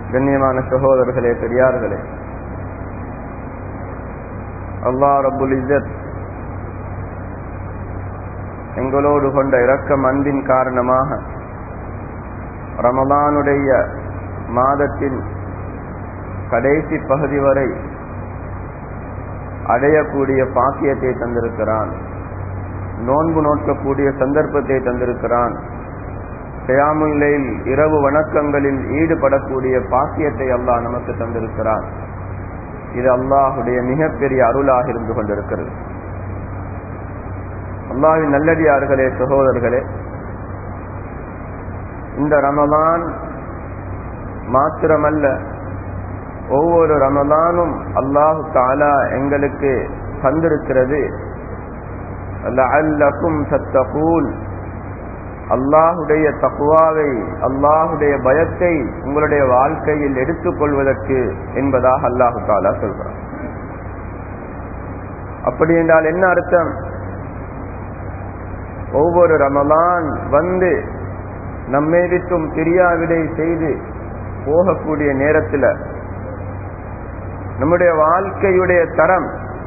கண்ணியமான சகோதரர்களே பெரியார்களே அல்லா ரபுல் இசத் எங்களோடு கொண்ட இரக்கம் அன்பின் காரணமாக ரமலானுடைய மாதத்தின் கடைசி பகுதி வரை அடையக்கூடிய பாக்கியத்தை தந்திருக்கிறான் நோன்பு நோக்கக்கூடிய சந்தர்ப்பத்தை தந்திருக்கிறான் கயாமுல்லையில் இரவு வணக்கங்களில் ஈடுபடக்கூடிய பாக்கியத்தை அல்லாஹ் நமக்கு தந்திருக்கிறான் இது அல்லாஹுடைய மிகப்பெரிய அருளாக இருந்து கொண்டிருக்கிறது அல்லாஹின் நல்லடியார்களே சகோதரர்களே இந்த ரமலான் மாத்திரமல்ல ஒவ்வொரு ரமலானும் அல்லாஹு தாலா எங்களுக்கு தந்திருக்கிறது அல்லக்கும் சத்தகூன் அல்லாஹுடைய தக்குவாவை அல்லாஹுடைய பயத்தை உங்களுடைய வாழ்க்கையில் எடுத்துக்கொள்வதற்கு என்பதாக அல்லாஹு தாலா சொல்கிறார் அப்படி என்றால் என்ன அர்த்தம் ஒவ்வொரு ரமலான் வந்து நம்மை விட்டும் பிரியாவிடை செய்து போகக்கூடிய நேரத்தில் நம்முடைய வாழ்க்கையுடைய தரம்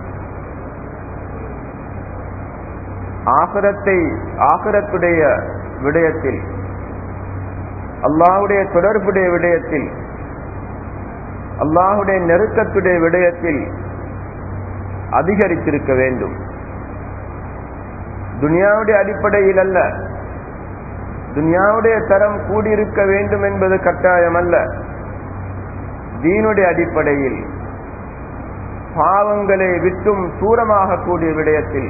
ஆகரத்தை ஆகரத்துடைய விடயத்தில் அல்லாஹுடைய தொடர்புடைய விடயத்தில் அல்லாஹுடைய நெருக்கத்துடைய விடயத்தில் அதிகரித்திருக்க வேண்டும் துனியாவுடைய அடிப்படையில் அல்ல துனியாவுடைய தரம் கூடியிருக்க வேண்டும் என்பது கட்டாயம் அல்ல தீனுடைய அடிப்படையில் பாவங்களை விட்டும் தூரமாக கூடிய விடயத்தில்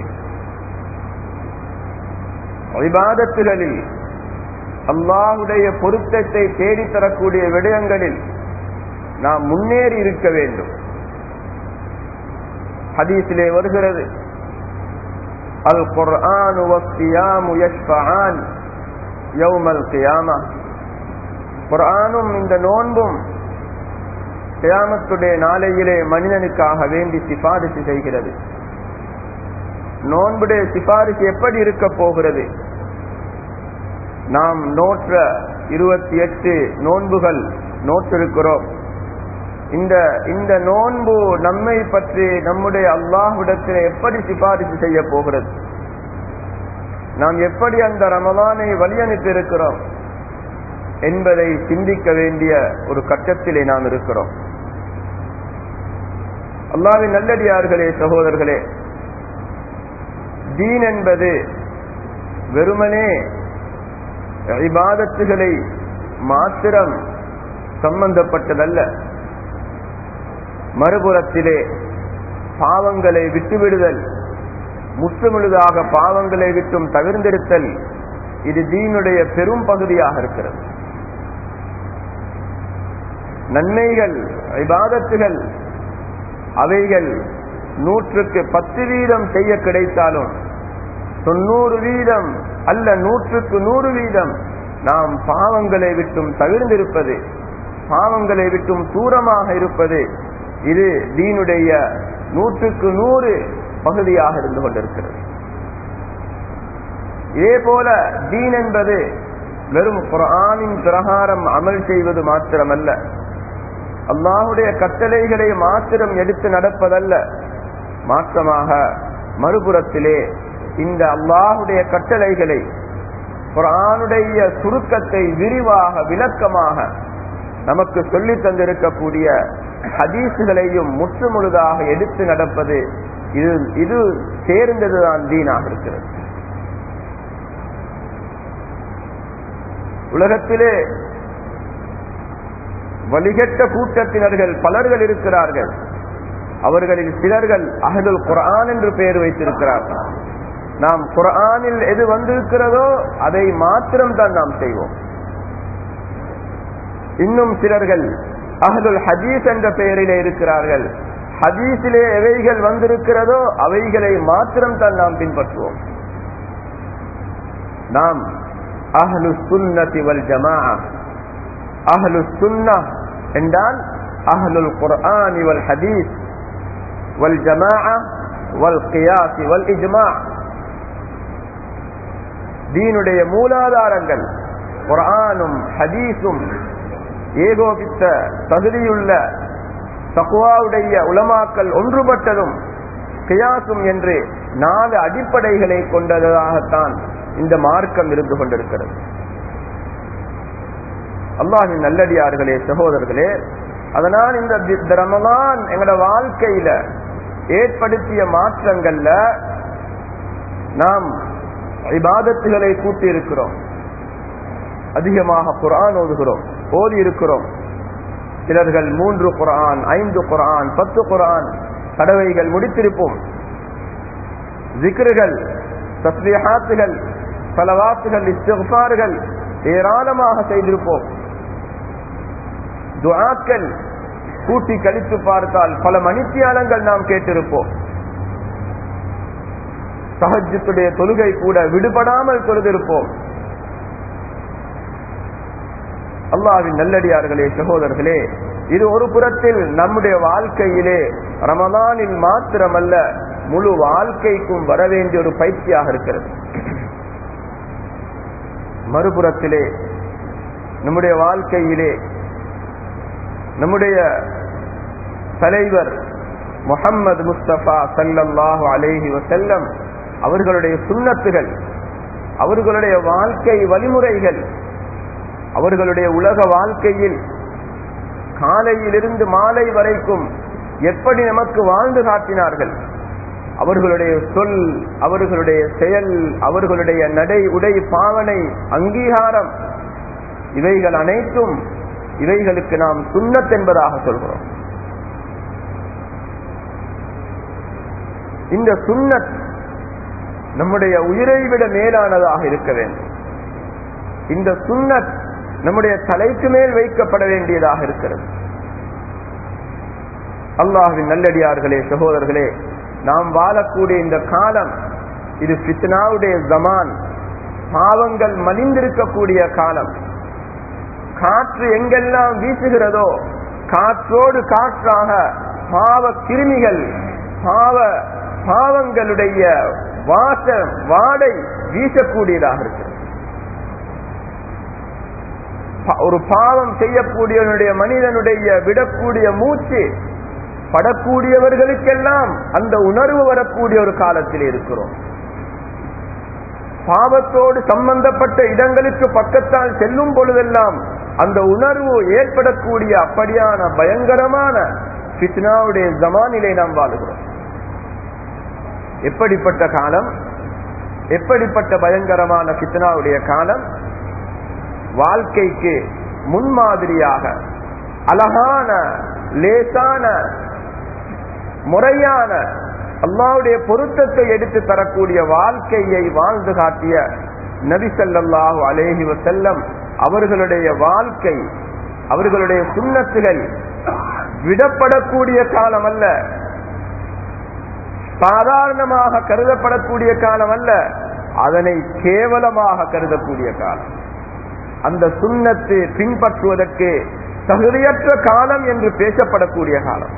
விவாதத்துகளில் அல்லாஹுடைய பொருத்தத்தை தேடித்தரக்கூடிய விடயங்களில் நாம் முன்னேறி இருக்க வேண்டும் ஹதீஸிலே வருகிறது அல் குர்ஆன் யௌமல் கியாமா குர்ஆனும் இந்த நோன்பும் கியாமத்துடைய நாளையிலே மனிதனுக்காக வேண்டி சிபாரிசு செய்கிறது நோன்புடைய சிபாரிசு எப்படி இருக்க போகிறது நாம் நோற்ற இருபத்தி எட்டு நோன்புகள் நோற்றிருக்கிறோம் இந்த இந்த நோன்பு நம்மை பற்றி நம்முடைய அல்லாஹ்விடத்தில் எப்படி சிபாரிசு செய்ய போகிறது நாம் எப்படி அந்த ரமலானை வழியனுப்பி இருக்கிறோம் என்பதை சிந்திக்க வேண்டிய ஒரு கட்டத்திலே நாம் இருக்கிறோம் அல்லாவின் நல்லடியார்களே சகோதரர்களே தீன் என்பது வெறுமனே இபாதத்துகளை மாத்திரம் சம்பந்தப்பட்டதல்ல மறுபுறத்திலே பாவங்களை விட்டுவிடுதல் முற்றுமுழுதாக பாவங்களை விட்டும் தவிர்ந்தெடுத்தல் இது தீனுடைய பெரும் பகுதியாக இருக்கிறது நன்மைகள் இபாதத்துகள் அவைகள் நூற்றுக்கு பத்து வீதம் செய்ய கிடைத்தாலும் தொண்ணூறு வீதம் அல்ல நூற்றுக்கு நூறு வீதம் நாம் பாவங்களை விட்டும் தவிர்ந்திருப்பது பாவங்களை விட்டும் தூரமாக இருப்பது இது தீனுடைய நூற்றுக்கு நூறு பகுதியாக இருந்து கொண்டிருக்கிறது இதே போல தீன் என்பது வெறும் குரானின் பிரகாரம் அமல் செய்வது மாத்திரமல்ல அல்லாஹுடைய கட்டளைகளை மாத்திரம் எடுத்து நடப்பதல்ல மாற்றமாக மறுபுறத்திலே இந்த அல்லாஹுடைய கட்டளைகளை குரானுடைய சுருக்கத்தை விரிவாக விளக்கமாக நமக்கு சொல்லி தந்திருக்கக்கூடிய ஹதீசுகளையும் முற்றுமுழுதாக எடுத்து நடப்பது இது இது சேர்ந்ததுதான் தீனாக இருக்கிறது உலகத்திலே வழிகட்ட கூட்டத்தினர்கள் பலர்கள் இருக்கிறார்கள் அவர்களில் சிலர்கள் அகதுல் குரான் என்று பெயர் வைத்திருக்கிறார்கள் நாம் குரானில் எது வந்திருக்கிறதோ அதை மாத்திரம் தான் நாம் செய்வோம் இன்னும் சிலர்கள் அகதுல் ஹதீஸ் என்ற பெயரிலே இருக்கிறார்கள் ஹதீஸிலே எவைகள் வந்திருக்கிறதோ அவைகளை மாத்திரம் தான் நாம் பின்பற்றுவோம் நாம் அஹ்லு சுன்னதி வல் ஜமா அஹ்லு சுன்னா என்றால் அஹ்லுல் குர்ஆன் வல் ஹதீஸ் வல் ஜமா வல் கியாஸ் வல் இஜ்மா தீனுடைய மூலாதாரங்கள் குர்ஆனும் ஹதீஸும் ஏகோபித்த தகுதியுள்ள தகுவாவுடைய உலமாக்கல் ஒன்றுபட்டதும் கியாசும் என்று நாலு அடிப்படைகளை கொண்டதாகத்தான் இந்த மார்க்கம் இருந்து கொண்டிருக்கிறது அல்லாஹின் நல்லடியார்களே சகோதரர்களே அதனால் இந்த தி- ரமலான் எங்களோட வாழ்க்கையில ஏற்படுத்திய மாற்றங்கள்ல நாம் இபாதத்துகளை கூட்டி இருக்கிறோம் அதிகமாக குர்ஆன் ஓதுகிறோம் ஓதி இருக்கிறோம் சிலர்கள் மூன்று குர்ஆன் ஐந்து குர்ஆன் பத்து குர்ஆன் தடவைகள் முடித்திருப்போம் ஜிக்ருகள் தஸ்லீஹாத்துகள் பலவாத்துகள் இஸ்திஃபார்கள் ஏராளமாக செய்திருப்போம் துஆக்கள் கூட்டி கழித்து பார்த்தால் பல மணித்தியாலங்கள் நாம் கேட்டிருப்போம் சஹஜத்துடைய தொழுகை கூட விடுபடாமல் தொழுதிருப்போம் அல்லாவின் நல்லடியார்களே சகோதரர்களே இது ஒரு புறத்தில் நம்முடைய வாழ்க்கையிலே ரமதானில் மாத்திரமல்ல முழு வாழ்க்கைக்கும் வர வேண்டிய ஒரு பயிற்சியாக இருக்கிறது மறுபுறத்திலே நம்முடைய வாழ்க்கையிலே நம்முடைய தலைவர் முஹம்மது முஸ்தபா சல்லல்லாஹு அலைஹி வஸல்லம் அவர்களுடைய சுன்னத்துகள் அவர்களுடைய வாழ்க்கை வழிமுறைகள் அவர்களுடைய உலக வாழ்க்கையில் காலையிலிருந்து மாலை வரைக்கும் எப்படி நமக்கு வாழ்ந்து காட்டினார்கள் அவர்களுடைய சொல் அவர்களுடைய செயல் அவர்களுடைய நடை உடை பாவனை அங்கீகாரம் இவைகள் அனைத்தும் இவைகளுக்கு நாம் சுன்னத் என்பதாக சொல்கிறோம் இந்த சுன்னத் நம்முடைய உயிரை விட மேலானதாக இருக்க வேண்டும் இந்த சுன்னத் நம்முடைய தலைக்கு மேல் வைக்கப்பட வேண்டியதாக இருக்கிறது அல்லாஹின் நல்லடியார்களே சகோதரர்களே நாம் வாழக்கூடிய இந்த காலம் இது பித்னாவுடைய ஜமான் பாவங்கள் மலிந்திருக்கக்கூடிய காலம் காற்று எங்கெல்லாம் வீசுகிறதோ காற்றோடு காற்றாக பாவ கிருமிகள் பாவ பாவங்களுடைய வாச வாடை வீசக்கூடியதாக இருக்கிறது ப- ஒரு பாவம் செய்யக்கூடியவனுடைய மனிதனுடைய விடக்கூடிய மூச்சு படக்கூடியவர்களுக்கெல்லாம் அந்த உணர்வு வரக்கூடிய ஒரு காலத்தில் இருக்கிறோம் பாவத்தோடு சம்பந்தப்பட்ட இடங்களுக்கு பக்கத்தால் செல்லும் பொழுதெல்லாம் அந்த உணர்வு ஏற்படக்கூடிய அப்படியான பயங்கரமான ஃபித்னாவுடைய ஜமானிலே நாம் வாழுகிறோம் எப்படிப்பட்ட காலம் எப்படிப்பட்ட பயங்கரமான ஃபித்னாவுடைய காலம் வாழ்க்கைக்கு முன்மாதிரியாக அழகான லேசான முறையான அல்லாவுடைய பொருத்தத்தை எடுத்து தரக்கூடிய வாழ்க்கையை வாழ்ந்து காட்டிய நபி ஸல்லல்லாஹு அலைஹி வஸல்லம் அவர்களுடைய வாழ்க்கை அவர்களுடைய சுண்ணத்துகள் விடப்படக்கூடிய காலம் அல்ல சாதாரணமாக கருதப்படக்கூடிய காலம் அல்ல அதனை கேவலமாக கருதக்கூடிய காலம் அந்த சுண்ணத்து பின்பற்றுவதற்கு தகுதியற்ற காலம் என்று பேசப்படக்கூடிய காலம்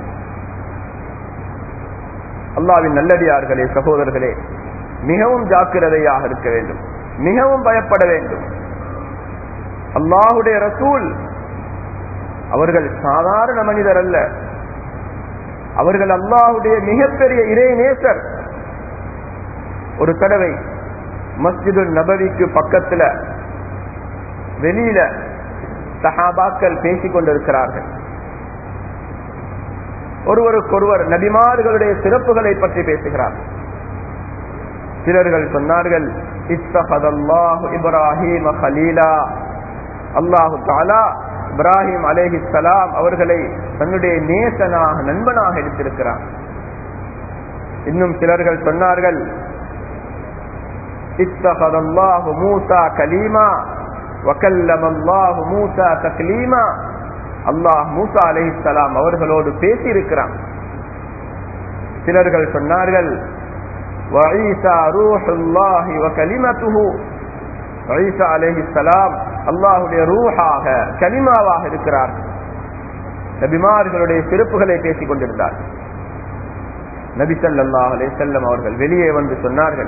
அல்லாவின் நல்லடியார்களே சகோதரர்களே மிகவும் ஜாக்கிரதையாக இருக்க வேண்டும் மிகவும் பயப்பட வேண்டும் அல்லாஹுடைய ரசூல் அவர்கள் சாதாரண மனிதர் அல்ல அவர்கள் அல்லாஹுடைய மிகப்பெரிய இறை நேசர் ஒரு தடவை மஸ்ஜிது நபவிக்கு பக்கத்துல வெளியில சஹாபாக்கள் பேசிக் கொண்டிருக்கிறார்கள் ஒருவருக்கொருவர் நபிமார்களுடைய சிறப்புகளை பற்றி பேசுகிறார் சிலர்கள் சொன்னார்கள் இத்தஹதல்லாஹு இப்ராஹிம் ஹலீலா அல்லாஹு தாலா இப்ராஹிம் அலேஹி சலாம் அவர்களை தன்னுடைய நேசனாக நண்பனாக எடுத்திருக்கிறார் இன்னும் சிலர்கள் சொன்னார்கள் இத்தஹதல்லாஹு மூசா கலீமா வக்கல்லம் அல்லாஹு மூசா தக்லீமா அல்லாஹ் மூசா அலைஹிஸ்ஸலாம் அவர்களோடு பேசி இருக்கிறான் சிலர்கள் சொன்னார்கள் وعيسى روح الله وكلمته ஈசா அலைஹிஸ்ஸலாம் அல்லாஹ்வுடைய ரூஹாக கலிமாவாக இருக்கிறார் நபிமார்களுடைய சிறப்புகளை பேசிக் கொண்டிருந்தார் நபி ஸல்லல்லாஹு அலைஹி வஸல்லம் அவர்கள் வெளியே வந்து சொன்னார்கள்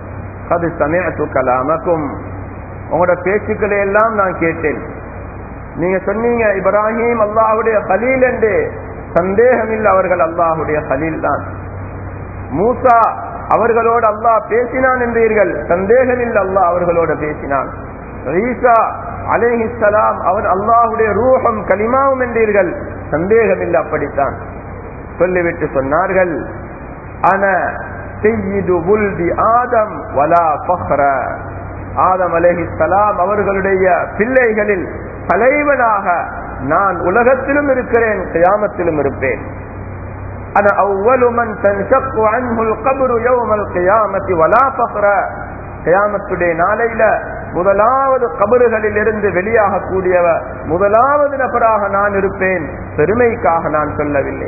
கது சமயத்து கலாமக்கும் உங்களோட பேச்சுக்களை எல்லாம் நான் கேட்டேன் நீங்க சொன்னீங்க இப்ராஹிம் அல்லாஹுடைய கலீல் என்று சந்தேகமில்லை அவர்கள் அல்லாஹுடைய கலீல் தான் மூசா அவர்களோடு அல்லாஹ் பேசினான் என்றீர்கள் சந்தேகமில்லை அல்லாஹ் அவர்களோடு பேசினான் ஈசா அலேஹிசலாம் அவர் அல்லாஹுடைய ரூஹம் கலிமாவும் என்றீர்கள் சந்தேகமில்லை அப்படித்தான் சொல்லிவிட்டு சொன்னார்கள் அன செய்யிது புல்தி ஆதம் வலா பஹ்ர ஆதம் அலேஹிசலாம் அவர்களுடைய பிள்ளைகளில் தலைவனாக நான் உலகத்திலும் இருக்கிறேன் கியாமத்திலும் இருப்பேன் أنا أول من تنشق عنه القبر يوم القيامة ولا فخر கியாமத்துடைய நாளையில முதலாவது கபறுகளில் இருந்து வெளியாகக்கூடியவ முதலாவது நபராக நான் இருப்பேன் பெருமைக்காக நான் சொல்லவில்லை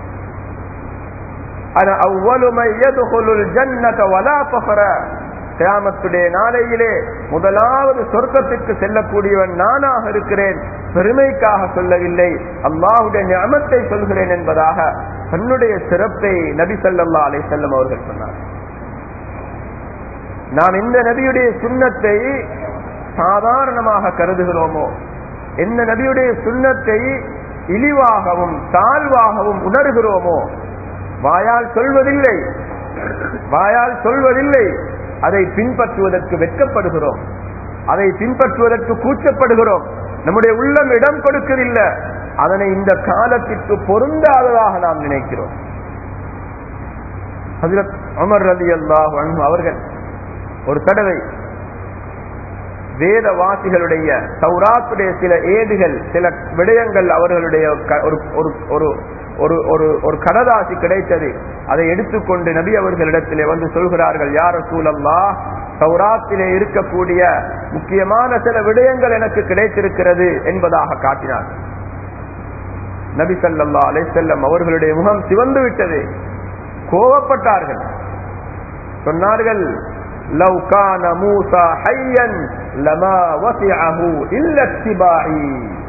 أنا أول من يدخل الجنة ولا فخر கியாமத்துடைய நாளையிலே முதலாவது சொர்க்கத்திற்கு செல்லக்கூடியவன் நானாக இருக்கிறேன் பெருமைக்காக சொல்லவில்லை அல்லாஹுடைய ஞாபத்தை சொல்கிறேன் என்பதாக தன்னுடைய சிறப்பை நபி சல்லா அலை செல்லம் அவர்கள் சொன்னார் நாம் இந்த நபியுடைய சுண்ணத்தை சாதாரணமாக கருதுகிறோமோ எந்த நபியுடைய சுண்ணத்தை இழிவாகவும் தாழ்வாகவும் உணர்கிறோமோ வாயால் சொல்வதில்லை வாயால் சொல்வதில்லை அதை பின்பற்றுவதற்கு வெட்கப்படுகிறோம் அதை பின்பற்றுவதற்கு கூச்சப்படுகிறோம் நம்முடைய உள்ளம் இடம் கொடுக்கவில்லை அதனை இந்த காலத்திற்கு பொருந்தாததாக நாம் நினைக்கிறோம் அமர் ரலி அல்லாஹ் அவர்கள் ஒரு தடவை வேதவாசிகளுடைய சௌராத்துடைய சில ஏடுகள் சில விடயங்கள் அவர்களுடைய ஒரு ஒரு ஒரு ஒரு ஒரு கடதாசி கிடைத்தது அதை எடுத்துக்கொண்டு நபி அவர்களிடத்திலே வந்து சொல்கிறார்கள் யார சூழல்லா சௌராத்திலே இருக்கக்கூடிய முக்கியமான சில விடயங்கள் எனக்கு கிடைத்திருக்கிறது என்பதாக காட்டினார் நபி சல்லா அலை செல்லம் அவர்களுடைய முகம் சிவந்து விட்டது கோவப்பட்டார்கள் சொன்னார்கள் لو كان موسى حيا لما وسعه الا اتباعي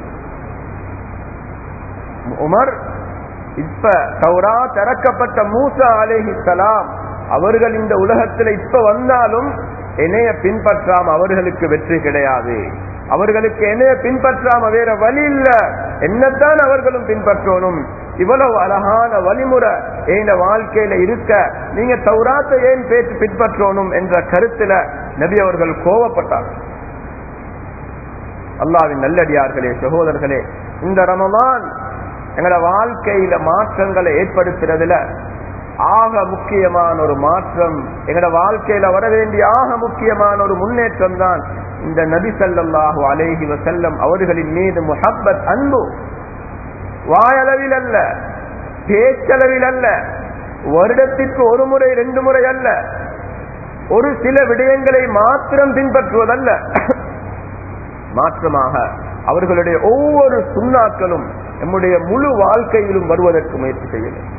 உமர் இப்ப தௌரா திறக்கப்பட்ட மூசா அலேஹி சலாம் அவர்கள் இந்த உலகத்தில் இப்ப வந்தாலும் என்னைய பின்பற்றாம அவர்களுக்கு வெற்றி கிடையாது அவர்களுக்கு என்னைய பின்பற்றாம வேற வழி இல்ல என்னத்தான் அவர்களும் பின்பற்றணும் இவ்வளவு அழகான வழிமுறை என் வாழ்க்கையில இருக்க நீங்க தௌராத்தை ஏன் பேச்சு பின்பற்றணும் என்ற கருத்துல நபி அவர்கள் கோவப்பட்டார் அல்லாவின் நல்லடியார்களே சகோதரர்களே இந்த ரமதான் எங்களோட வாழ்க்கையில மாற்றங்களை ஏற்படுத்துறதுல ஆக முக்கியமான ஒரு மாற்றம் எங்களோட வாழ்க்கையில வர வேண்டிய ஆக முக்கியமான ஒரு முன்னேற்றம் தான் இந்த நபி சல்லாஹூ அலேஹி வசல்லம் அவர்களின் மீது முஹப்பத் அன்பு வாயளவில் அல்ல பேச்சளவில் அல்ல வருடத்திற்கு ஒரு முறை ரெண்டு முறை அல்ல ஒரு சில விடயங்களை மாத்திரம் பின்பற்றுவதல்ல மாற்றமாக அவர்களுடைய ஒவ்வொரு சுண்ணாக்களும் நம்முடைய முழு வாழ்க்கையிலும் வருவதற்கு முயற்சி செய்யணும்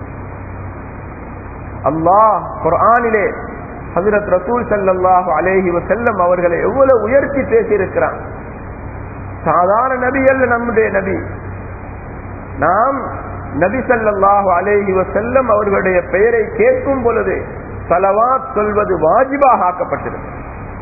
அல்லாஹ் குர்ஆனிலே ஹசரத் ரசூல் சல்லாஹு அலேஹி செல்லம் அவர்களை எவ்வளவு உயர்த்தி பேசியிருக்கிறான் சாதாரண நபி அல்ல நம்முடைய நபி நாம் நபி சல்லாஹு அலேஹி செல்லம் அவர்களுடைய பெயரை கேட்கும் பொழுது சலவாத் சொல்வது வாஜிபாக ஆக்கப்பட்டிருக்கு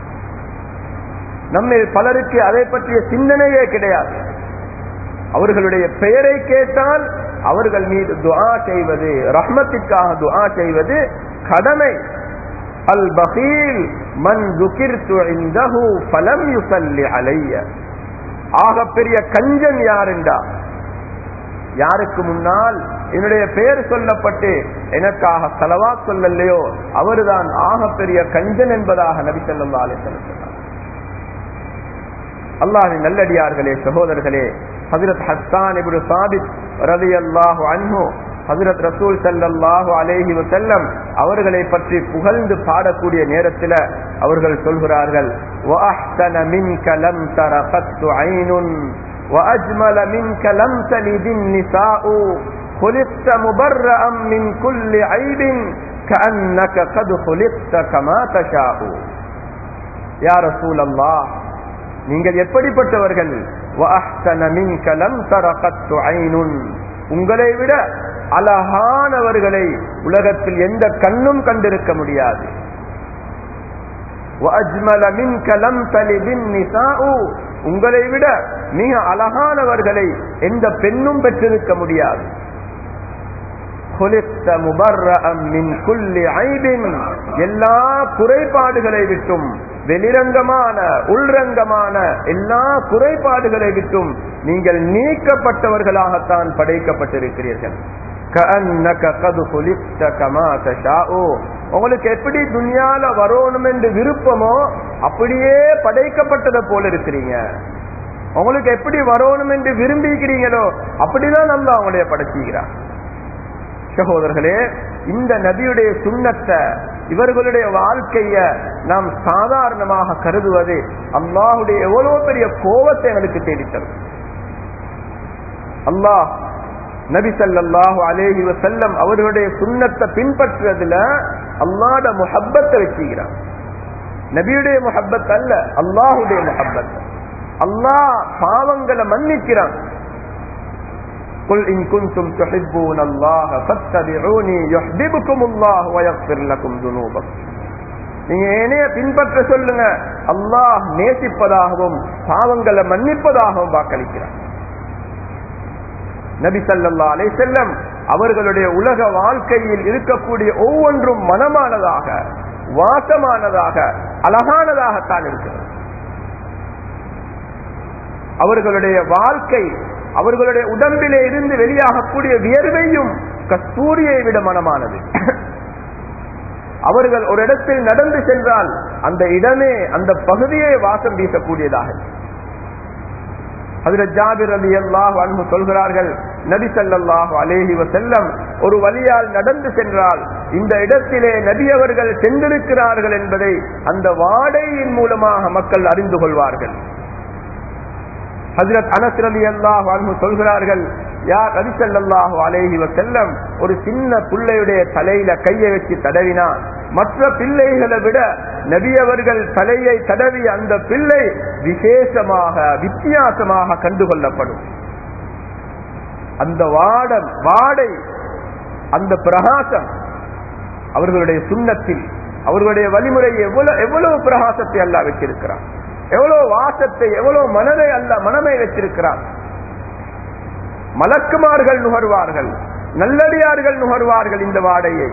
நம்ம பலருக்கு அதை பற்றிய சிந்தனையே கிடையாது அவர்களுடைய பெயரை கேட்டால் அவர்கள் மீது துஆ செய்வது ரஹ்மத்திற்காக துஆ செய்வது கடமை அல் பகீல் மன் துகிர்து இந்தஹு ஃபலம் யுஸல்லி அலைய ஆக பெரிய கஞ்சன் யார் என்றா யாருக்கு முன்னால் என்னுடைய பெயர் சொல்லப்பட்டு எனக்காக செலவா சொல்லலையோ அவர்தான் ஆக பெரிய கஞ்சன் என்பதாக நபி சொல்லா அலிசல்லம் சொன்னார் அல்லாஹின் நல்லடியார்களே சகோதரர்களே ஹசரத் ஹஸ்தான் இப்னு சாபித் ரலியல்லாஹு அன்ஹு ஹசரத் ரசூல் ஸல்லல்லாஹு அலைஹி வஸல்லம் அவர்களை பற்றி புகழ்ந்து பாடக்கூடிய நேரத்தில் அவர்கள் சொல்கிறார்கள் وَأَحْسَنَ مِنْكَ لَمْ تَرَ قَطُّ عَيْنٌ وَأَجْمَلَ مِنْكَ لَمْ تَلِدِ النِّسَاءُ خُلِقْتَ مُبَرَّأً مِنْ كُلِّ عَيْبٍ كَأَنَّكَ قَدْ خُلِقْتَ كَمَا تَشَاءُ يا رسول الله நீங்கள் எப்படிப்பட்டவர்கள் وَأَحْسَنَ مِنْكَ لَمْ تَرَ قَطُّ عَيْنٌ உங்களை விட அழகானவர்களை உலகத்தில் எந்த கண்ணும் கண்டிருக்க முடியாது وَأَجْمَلَ مِنْكَ لَمْ تَلِدِ النِّسَاءُ உங்களை விட மிக அழகானவர்களை எந்த பெண்ணும் பெற்றிருக்க முடியாது خُلِقْتَ مُبَرَّأً مِنْ كُلِّ عَيْبٍ எல்லா குறைபாடுகளை விட்டும் வெளிரங்கமான உள்ரங்கமான எல்லா குறைபாடுகளை விட்டும் நீங்கள் நீக்கப்பட்டவர்களாகத்தான் படைக்கப்பட்டிருக்கிறீர்கள் كَأَنَّكَ قَدْ خُلِقْتَ كَمَا تَشَاءُ உங்களுக்கு எப்படி துனியால வரணும் என்று விருப்பமோ அப்படியே படைக்கப்பட்டதை போல இருக்கிறீங்க உங்களுக்கு எப்படி வரணும் என்று விரும்பிக்கிறீங்களோ அப்படிதான் நம்ம அவங்களைய படைச்சிக்கிறார் சகோதரர்களே இந்த நபியுடைய சுண்ணத்தை இவர்களுடைய வாழ்க்கைய நாம் சாதாரணமாக கருதுவது அல்லாஹுடைய எவ்வளவு பெரிய கோபத்தை எங்களுக்கு தேடித்தரும் அல்லாஹ் நபி ஸல்லல்லாஹு அலைஹி வஸல்லம் அவர்களுடைய சுண்ணத்தை பின்பற்றுறதுல அல்லாஹ்ட முஹப்பத்தை வச்சுக்கிறான் நபியுடைய முஹப்பத் அல்ல அல்லாஹுடைய முஹப்பத் அல்லாஹ் பாவங்களை மன்னிக்கிறான் قل إن كنتم تحبون الله فاتبعوني يحببكم الله ويغفر لكم ذنوبكم நீங்க ஏனைய பின்பற்ற சொல்லுங்க அல்லாஹ் நேசிப்பதாகவும் பாவங்களை மன்னிப்பதாகவும் வாக்களிக்கிறார் நபி ஸல்லல்லாஹு அலைஹி வஸல்லம் அவர்களுடைய உலக வாழ்க்கையில் இருக்கக்கூடிய ஒவ்வொன்றும் மனமானதாக வாசமானதாக அழகானதாகத்தான் இருக்கிறது அவர்களுடைய வாழ்க்கை அவர்களுடைய உடம்பிலே இருந்து வெளியாகக்கூடிய வியர்வையும் கஸ்தூரியை விட மனமானது அவர்கள் ஒரு இடத்தில் நடந்து சென்றால் அந்த இடமே அந்த பகுதியே வாசம் வீசக்கூடியதாக அதில் ஜாபிர் அலி அல்லாஹ் அன்பு சொல்கிறார்கள் நபி ஸல்லல்லாஹு அலைஹி வஸல்லம் ஒரு வழியால் நடந்து சென்றால் இந்த இடத்திலே நபி அவர்கள் சென்றிருக்கிறார்கள் என்பதை அந்த வாடையின் மூலமாக மக்கள் அறிந்து கொள்வார்கள் ஹஜரத் அனஸ் ரலி அல்லாஹ் அன்பு சொல்கிறார்கள் யார் நபி ஸல்லல்லாஹு அலைஹி வஸல்லம் ஒரு சின்ன பிள்ளையுடைய தலையில கையை வச்சு தடவினா மற்ற பிள்ளைகளை விட நபி அவர்கள் தலையை தடவி அந்த பிள்ளை விசேஷமாக வித்தியாசமாக கண்டுகொள்ளப்படும் அந்த வாடம் வாடை அந்த பிரகாசம் அவர்களுடைய சுண்ணத்தில் அவர்களுடைய வழிமுறை எவ்வளவு எவ்வளவு பிரகாசத்தை அல்ல வச்சிருக்கிறார் எவ்வளவு வாசத்தை எவ்வளவு மனதை அல்ல மனமை வச்சிருக்கிறார் மலக்குமார்கள் நுகர்வார்கள் நல்லடியார்கள் நுகர்வார்கள் இந்த வாடையை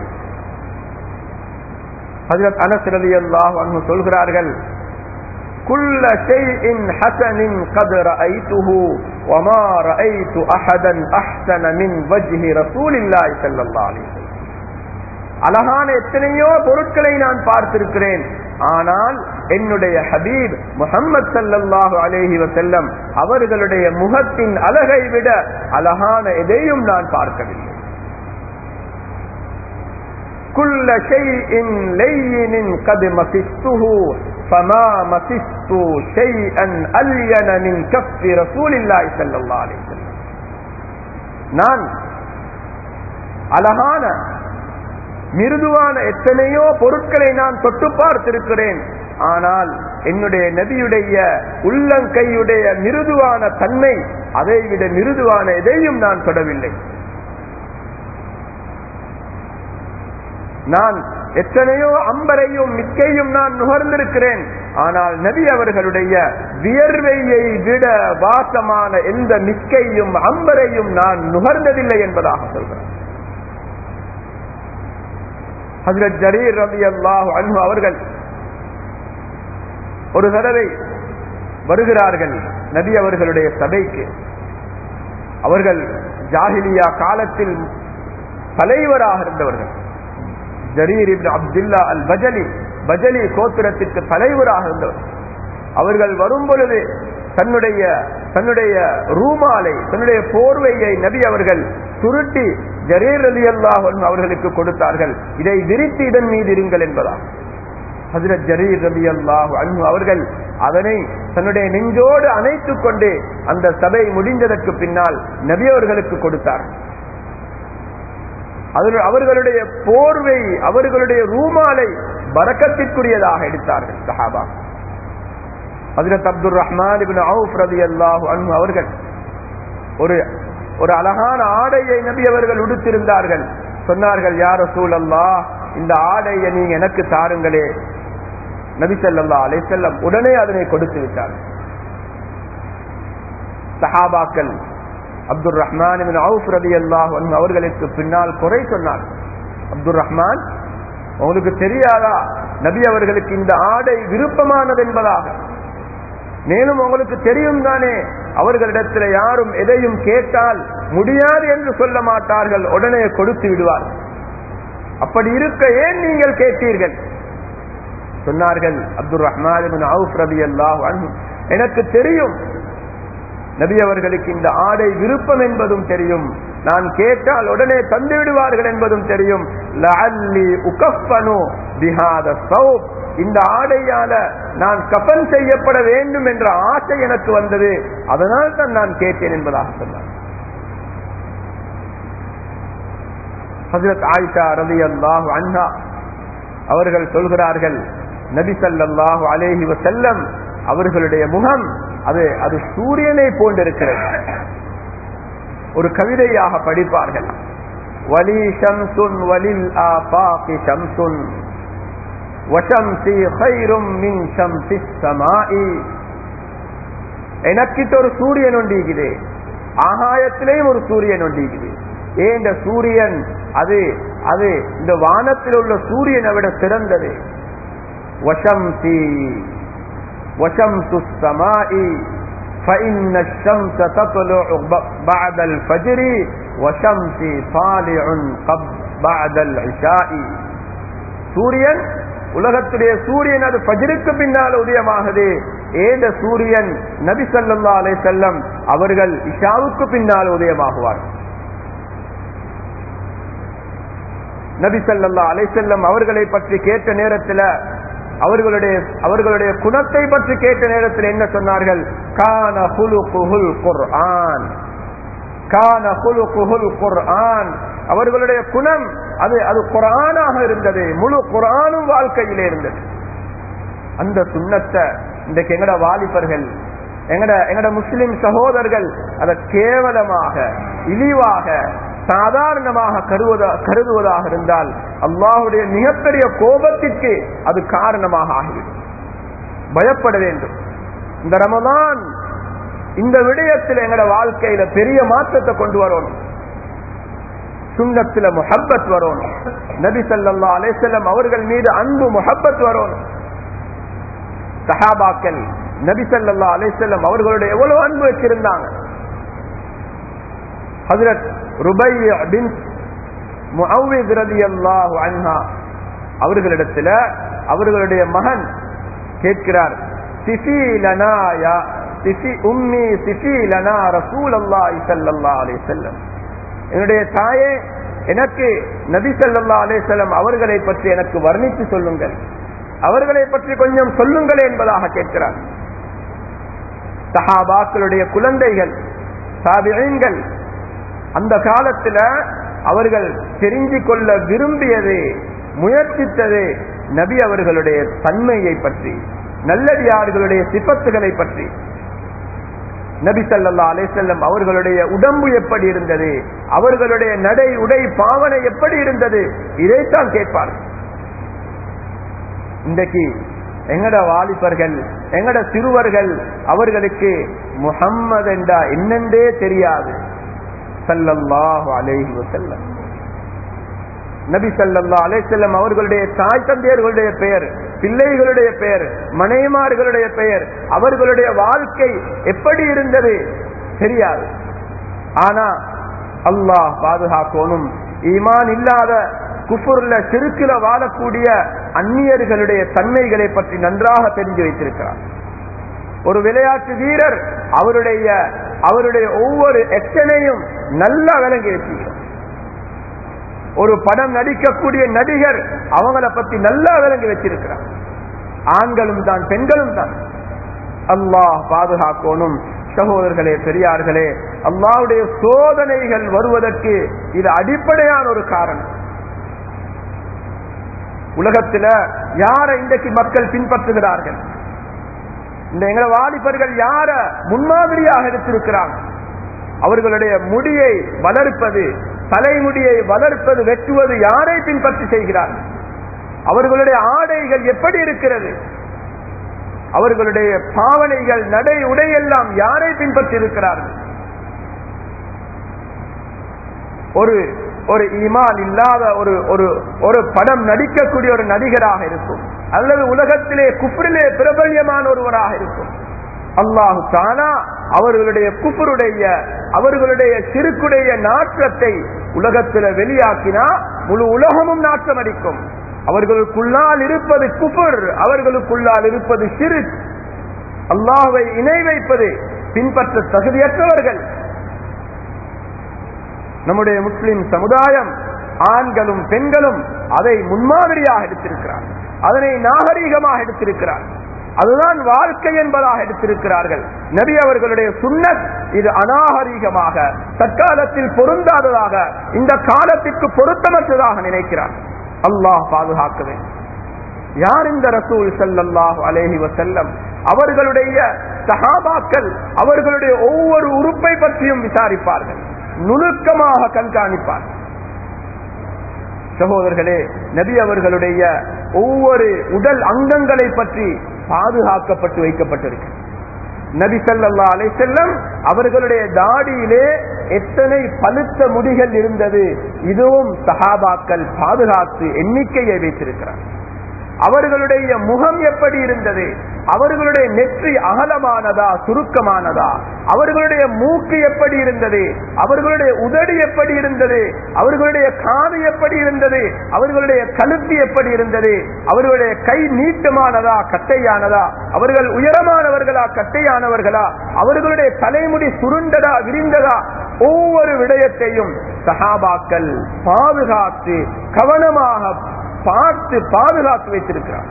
ஹஜரத் அனஸ் ரலியல்லாஹு அன்ஹு சொல்கிறார்கள் كل شيء حسن قد رأيته وما رأيت أحدا أحسن من وجه رسول الله صلى الله عليه وسلم அழகான எத்தனையோ பொருட்களை நான் பார்த்திருக்கிறேன் ஆனால் என்னுடைய ஹபீப் முகம்மது சல்லல்லாஹு அலேஹி வசல்லம் அவர்களுடைய முகத்தின் அழகை விட அழகான எதையும் நான் பார்க்கவில்லை كل شيء لين قد مسسته فما مسست شيئا ألين من كف رسول الله صلى الله عليه وسلم நான் அழகான மிருதுவான எத்தனையோ பொருட்களை நான் தொட்டு பார்த்திருக்கிறேன் ஆனால் என்னுடைய நபியுடைய உள்ளங்கையுடைய மிருதுவான தன்மை அதை விட மிருதுவான எதையும் நான் தொடவில்லை நான் எத்தனையோ அம்பரையும் மிக்கையும் நான் நுகர்ந்திருக்கிறேன் ஆனால் நபி அவர்களுடைய வியர்வையை விட வாசமான எந்த மிக்கையும் அம்பரையும் நான் நுகர்ந்ததில்லை என்பதாக சொல்கிறேன் ஹசரத் ஜரீர் ரபி அல்லாஹ் அன்பு அவர்கள் ஒரு தடவை வருகிறார்கள் நபி அவர்களுடைய சபைக்கு அவர்கள் ஜாஹிலியா காலத்தில் தலைவராக இருந்தவர்கள் ஜரீர் இப்னு அப்துல்லா அல் பஜலி பஜலி கோத்திரத்திற்கு தலைவராக இருந்தவர் அவர்கள் வரும் பொழுது தன்னுடைய தன்னுடைய ரூமாலை தன்னுடைய போர்வையை நபி அவர்கள் சுருட்டி ஜரீர் அலி அல்லாஹ் அவர்களுக்கு கொடுத்தார்கள் இதை விரித்து இதன் மீது இருங்கள் என்பதா ஹசரத் ஜரீர் ரபி அல்லாஹ் அன்பு அவர்கள் அதனை தன்னுடைய நெஞ்சோடு அணைத்துக் கொண்டு அந்த சபை முடிந்ததற்கு பின்னால் நபி அவர்களுக்கு கொடுத்தார் அவர்களுடைய போர்வை அவர்களுடைய ரூமாலை பறக்கத்திற்குரியதாக எடுத்தார்கள் சஹாபா ஹசரத் அப்துல் ரஹ்மான் அவுஃப் ரதி அல்லாஹு அன்பு அவர்கள் ஒரு ஒரு அழகான ஆடையை நபி அவர்கள் உடுத்திருந்தார்கள் சொன்னார்கள் யார சூழல்லா இந்த ஆடையை நீங்க எனக்கு தாருங்களே நபி சல்லா அலை செல்லம் உடனே அதனை கொடுத்து விட்டார் சஹாபாக்கள் அப்துல் ரஹ்மான் அவுஃப் ரதி அல்லாஹ் அவர்களுக்கு பின்னால் குறை சொன்னார் அப்துல் ரஹ்மான் உங்களுக்கு தெரியாதா நபி அவர்களுக்கு இந்த ஆடை விருப்பமானது என்பதாக மேலும் உங்களுக்கு தெரியும் தானே அவர்களிடத்தில் யாரும் எதையும் கேட்டால் முடியாது என்று சொல்ல மாட்டார்கள் உடனே கொடுத்து விடுவார் அப்படி இருக்க ஏன் நீங்கள் கேட்டீர்கள் சொன்னார்கள் அப்துல் ரஹ்மான் அவுஃப் ரபி அல்லாஹ் எனக்கு தெரியும் நபி அவர்களுக்கு இந்த ஆடை விருப்பம் என்பதும் தெரியும் நான் கேட்டால் உடனே தந்து விடுவார்கள் என்பதும் தெரியும் லஅல்லி உகஃபனு பிஹாத ஸௌப் இந்த ஆடையால நான் கஃன் செய்யப்பட வேண்டும் என்ற ஆசை எனக்கு வந்தது அதனால் தான் நான் கேட்டேன் என்பதாக சொன்னார் ஹஜரத் ஆயிஷா ரதி அல்லாஹு அன்ஹா அவர்கள் சொல்கிறார்கள் நபி ஸல்லல்லாஹு அலைஹி வஸல்லம் அவர்களுடைய முகம் அது அது சூரியனை போன்றிருக்கிறது ஒரு கவிதையாக படிப்பார்கள் வலி ஷம்சுன் வலில் ஆபாகி ஷம்சுன் வஷம்சி ஹைரும் மின் ஷம்சி ஸமாஇ எனக்கிட்ட ஒரு சூரியன் ஒண்டிக்குது ஆகாயத்திலேயும் ஒரு சூரியன் ஒண்டிக்குது ஏன் இந்த சூரியன் அது அது இந்த வானத்தில் உள்ள சூரியனை விட சிறந்தது வஷம்சி وشمس السماء فإن الشمس تطلع بعد الفجر وشمس طالع بعد العشاء சூரியன் உலகத்துடைய சூரியன் அது பஜிருக்கு பின்னால் உதயமாகுது ஏந்த சூரியன் நபி சல்லா அலை செல்லம் அவர்கள் இஷாவுக்கு பின்னால் உதயமாகுவார் நபி சல்லா அலை செல்லம் அவர்களை பற்றி கேட்ட நேரத்தில் அவர்களுடைய அவர்களுடைய குணத்தை பற்றி கேட்ட நேரத்தில் என்ன சொன்னார்கள் கான குலு குஹுல் குர்ஆன் கான குலு குஹுல் குர்ஆன் அவர்களுடைய குணம் அது அது குரானாக இருந்தது முழு குரானும் வாழ்க்கையிலே இருந்தது அந்த சுண்ணத்தை இன்றைக்கு எங்கட வாலிபர்கள் எங்கட எங்கட முஸ்லிம் சகோதரர்கள் அதை கேவலமாக இழிவாக சாதாரணமாக கருவதா கருதுவதாக இருந்தால் அல்லாஹுடைய மிகப்பெரிய கோபத்திற்கு அது காரணமாக ஆகிவிடும் பயப்பட வேண்டும் இந்த ரமதான் இந்த விடயத்தில் எங்கட வாழ்க்கையில பெரிய மாற்றத்தை கொண்டு வரணும் சுண்ணத்துல முஹப்பத் வரணும் நபி சல்லா அலேசல்லம் அவர்கள் மீது அன்பு முஹப்பத் வரணும் சஹாபாக்கள் நபி சல்லா அலேசல்லம் அவர்களுடைய எவ்வளவு அன்பு வச்சிருந்தாங்க ஹசரத் ருபைய பின் அன்ஹா அவர்களிடத்துல அவர்களுடைய மகன் கேட்கிறார் சிசி லனாயா சிசி உம்மி சிசி லனா ரசூல் அல்லாஹி சல்லா அலே செல்லம் என்னுடைய தாயே எனக்கு நபி சல்லா அலே செல்லம் அவர்களை பற்றி எனக்கு வர்ணித்து சொல்லுங்கள் அவர்களை பற்றி கொஞ்சம் சொல்லுங்கள் என்பதாக கேட்கிறார் சஹாபாக்களுடைய குழந்தைகள் சாபியங்கள் அந்த காலத்துல அவர்கள் தெரிஞ்சு கொள்ள விரும்பியது முயற்சித்தது நபி அவர்களுடைய தன்மையை பற்றி நல்லடியார்களுடைய சிப்பத்துகளை பற்றி நபி சல்லா அலிசல்லம் அவர்களுடைய உடம்பு எப்படி இருந்தது அவர்களுடைய நடை உடை பாவனை எப்படி இருந்தது இதைத்தான் கேட்பார்கள் இன்றைக்கு எங்கட வாலிபர்கள் எங்கட சிறுவர்கள் அவர்களுக்கு முகம்மது என்றா என்னென்றே தெரியாது சல்லல்லாஹு அலைஹி வசல்லம் நபி சல்லா அலைசல்லம் அவர்களுடைய தாய் தந்தையர்களுடைய பெயர் பிள்ளைகளுடைய பெயர் மனைமார்களுடைய பெயர் அவர்களுடைய வாழ்க்கை எப்படி இருந்தது தெரியாது ஆனா அல்லாஹ் பாதுகாக்கணும் ஈமான் இல்லாத குஃபுர்ல சிறுக்கில வாழக்கூடிய அந்நியர்களுடைய தன்மைகளை பற்றி நன்றாக தெரிஞ்சு வைத்திருக்கிறார் ஒரு விளையாட்டு வீரர் அவருடைய அவருடைய ஒவ்வொரு எத்தனையும் நல்லா விளங்கி வச்சுக்கிறோம் ஒரு படம் நடிக்கக்கூடிய நடிகர் அவங்கள பத்தி நல்லா விளங்கி வச்சிருக்கிறார் ஆண்களும் தான் பெண்களும் தான் அல்லாஹ் பாதுகாக்கணும் சகோதரர்களே பெரியார்களே அல்லாவுடைய சோதனைகள் வருவதற்கு இது அடிப்படையான ஒரு காரணம் உலகத்துல யாரை இன்றைக்கு மக்கள் பின்பற்றுகிறார்கள் இந்த எங்களை வாலிபர்கள் யார முன்மாதிரியாக எடுத்திருக்கிறாங்க அவர்களுடைய முடியை வளர்ப்பது தலைமுடியை வளர்ப்பது வெட்டுவது யாரை பின்பற்றி செய்கிறார்கள் அவர்களுடைய ஆடைகள் எப்படி இருக்கிறது அவர்களுடைய பாவனைகள் நடை உடையெல்லாம் யாரை பின்பற்றி இருக்கிறார்கள் ஒரு ஒரு ஈமான் இல்லாத ஒரு ஒரு ஒரு படம் நடிக்கக்கூடிய ஒரு நடிகராக இருக்கும் அல்லது உலகத்திலே குப்ரிலே பிரபல்யமான ஒருவராக இருக்கும் அல்லாஹு தானா அவர்களுடைய குஃபருடைய அவர்களுடைய சிறுக்குடைய நாற்றத்தை உலகத்தில் வெளியாக்கினா முழு உலகமும் நாற்றம் அடிக்கும் அவர்களுக்குள்ளால் இருப்பது குஃபர் அவர்களுக்குள்ளால் இருப்பது சிறு அல்லாஹ்வை இணை வைப்பது பின்பற்ற தகுதியற்றவர்கள் நம்முடைய முஸ்லிம் சமுதாயம் ஆண்களும் பெண்களும் அதை முன்மாதிரியாக எடுத்திருக்கிறார் அதனை நாகரீகமாக எடுத்திருக்கிறார் அதுதான் வாழ்க்கை என்பதாக எடுத்திருக்கிறார்கள் நபி அவர்களுடைய சுன்னத் இது அநாகரீகமாக தற்காலத்தில் பொருந்தாததாக இந்த காலத்திற்கு பொருத்தமற்றதாக நினைக்கிறார் அல்லாஹ் பாதுகாக்க வேண்டும் யார் இந்த ரசூல் ஸல்லல்லாஹு அலைஹி வஸல்லம் அவர்களுடைய சஹாபாக்கள் அவர்களுடைய ஒவ்வொரு உறுப்பை பற்றியும் விசாரிப்பார்கள் நுணுக்கமாக கண்காணிப்பார் சகோதரர்களே நபி அவர்களுடைய ஒவ்வொரு உடல் அங்கங்களை பற்றி பாதுகாக்கப்பட்டு வைக்கப்பட்டிருக்கு நபி ஸல்லல்லாஹு அலைஹி வஸல்லம் அவர்களுடைய தாடியிலே எத்தனை பழுத்த முடிகள் இருந்தது இதுவும் சஹாபாக்கள் பாதுகாத்து எண்ணிக்கையை வைத்திருக்கிறார் அவர்களுடைய முகம் எப்படி இருந்தது அவர்களுடைய நெற்றி அகலமானதா சுருக்கமானதா அவர்களுடைய மூக்கு எப்படி இருந்தது அவர்களுடைய உதடு எப்படி இருந்தது அவர்களுடைய காது எப்படி இருந்தது அவர்களுடைய கழுத்து எப்படி இருந்தது அவர்களுடைய கை நீட்டமானதா கட்டையானதா அவர்கள் உயரமானவர்களா கட்டையானவர்களா அவர்களுடைய தலைமுடி சுருண்டதா விரிந்ததா ஒவ்வொரு விடயத்தையும் சஹாபாக்கள் பாதுகாத்து கவனமாக பார்த்து பாதுகாத்து வைத்திருக்கிறார்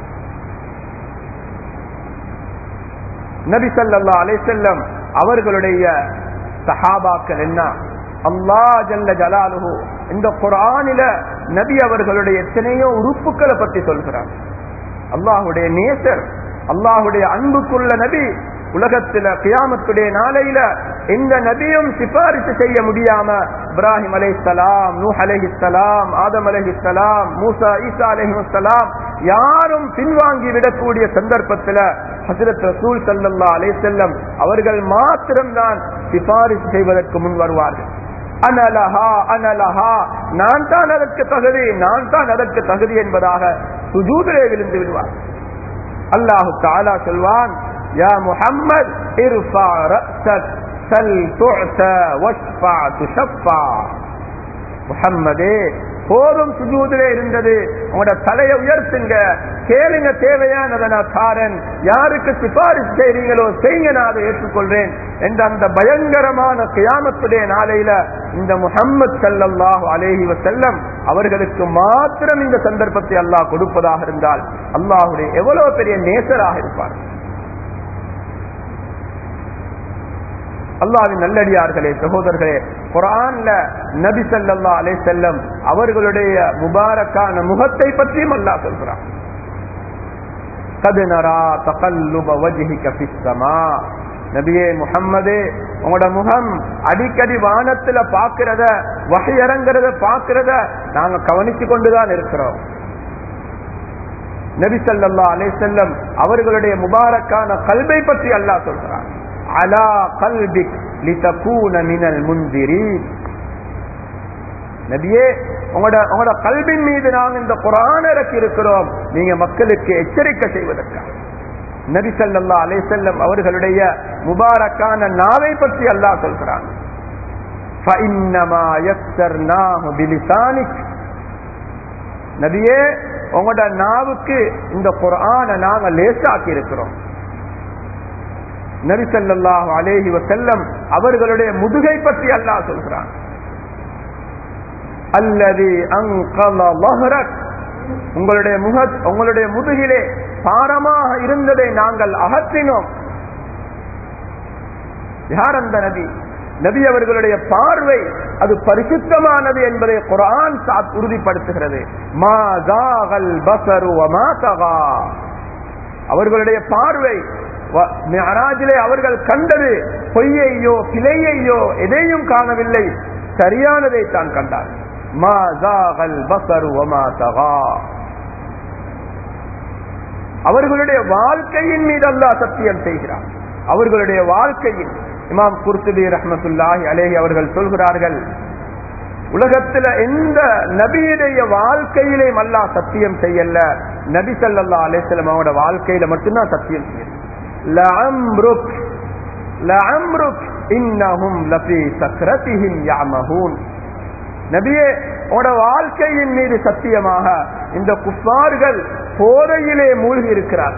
நபி சல்லா அலிசல்லம் அவர்களுடைய சஹாபாக்கள் என்ன அல்லா ஜல்ல ஜலாலுஹு இந்த குரானில நபி அவர்களுடைய எத்தனையோ உறுப்புகளை பற்றி சொல்கிறார் அல்லாஹுடைய நேசர் அல்லாஹுடைய அன்புக்குள்ள நபி உலகத்துல கியாமத்துடைய நாளையில எந்த நபியும் சிபாரிசு செய்ய முடியாம இப்ராஹிம் அலைஹிஸ்ஸலாம் நூஹ் அலைஹிஸ்ஸலாம் ஆதம் அலைஹிஸ்ஸலாம் மூசா ஈசா அலைஹிஸ்ஸலாம் யாரும் பின்வாங்கி விடக்கூடிய சந்தர்ப்பத்துல ஹசரத் ரசூல் ஸல்லல்லாஹு அலைஹி வஸல்லம் அவர்கள் மாத்திரம்தான் சிபாரிசு செய்வதற்கு முன் வருவார்கள் அனலஹா அனலஹா நான் தான் அதற்கு தகுதி நான் தான் அதற்கு தகுதி என்பதாக சுஜூதிலே விழுந்து விடுவார் அல்லாஹு தாலா சொல்வான் يا محمد ارفع رأسك سل تعتى واشفع تشفع முஹம்மதே போதும் சுஜூதிலே இருந்தது உங்களோட தலையை உயர்த்துங்க கேளுங்க தேவையானதை நான் தாரன் யாருக்கு சிபாரிசு செய்றீங்களோ செய்யுங்க நான் அதை ஏற்றுக்கொள்றேன் என்ற அந்த பயங்கரமான கியாமத்துடைய நாளையில இந்த முஹம்மது சல்லல்லாஹு அலேஹி வசல்லம் அவர்களுக்கு மாத்திரம் இந்த சந்தர்ப்பத்தை அல்லாஹ் கொடுப்பதாக இருந்தால் அல்லாஹுடைய எவ்வளவு பெரிய நேசராக இருப்பார் அல்லாவின் நல்லடியார்களே சகோதரர்களே குரான்ல நபி சல்லா அலே செல்லம் அவர்களுடைய முபாரக்கான முகத்தை பற்றியும் அல்லா சொல்கிறான் கதுனரா தகல்லுப வஜ்ஹிக ஃபிஸ்ஸமா நபியே முஹம்மதே உங்களோட முகம் அடிக்கடி வானத்துல பாக்குறத வகை இறங்குறத பாக்குறத நாங்க கவனிச்சு கொண்டுதான் இருக்கிறோம் நபி சல்லா அலே செல்லம் அவர்களுடைய முபாரக்கான கல்வை பற்றி அல்லாஹ் சொல்கிறான் அலா கல்பிக் லிதகூன மினல் முந்திரீன் நபியே உங்களோட உங்களோட கல்வின் மீது நாங்கள் இந்த குரான் இறக்கி இருக்கிறோம் நீங்க மக்களுக்கு எச்சரிக்கை செய்வதற்காக நபி சல்லா அலே செல்லம் அவர்களுடைய முபாரக்கான நாவை பற்றி அல்லாஹ் சொல்கிறான் நபியே உங்களோட நாவுக்கு இந்த குரான நாங்க லேசாக்கி இருக்கிறோம் நபிசல்லாஹு அலேஹி வசல்லம் அவர்களுடைய முதுகை பற்றி அல்லாஹ் சொல்கிறான் அல்லது உங்களுடைய முக உங்களுடைய முதுகிலே பாரமாக இருந்ததை நாங்கள் அகற்றினோம் யார் அந்த நபி நபி அவர்களுடைய பார்வை அது பரிசுத்தமானது என்பதை குரான் உறுதிப்படுத்துகிறது அவர்களுடைய பார்வை மெஹராஜிலே அவர்கள் கண்டது பொய்யையோ பிழையையோ எதையும் காணவில்லை சரியானதை தான் கண்டார் அவர்களுடைய வாழ்க்கையின் மீது அல்லாஹ் சத்தியம் செய்கிறார் அவர்களுடைய வாழ்க்கையின் இமாம் குர்துபி ரஹமத்துல்லாஹி அலேஹி அவர்கள் சொல்கிறார்கள் உலகத்துல எந்த நபியுடைய வாழ்க்கையிலே அல்லாஹ் சத்தியம் செய்யல நபி சல்லா அலிஸ்லம் அவனோட வாழ்க்கையில மட்டும்தான் சத்தியம் செய்யல லஅம்ருக் லஅம்ருக் இன்னஹும் லஃபி சக்ரதிஹிம் யஅமஹூன் நபியே உட வாழ்க்கையின் மீது சத்தியமாக இந்த குஃபார்கள் போதையிலே மூழ்கி இருக்கிறார்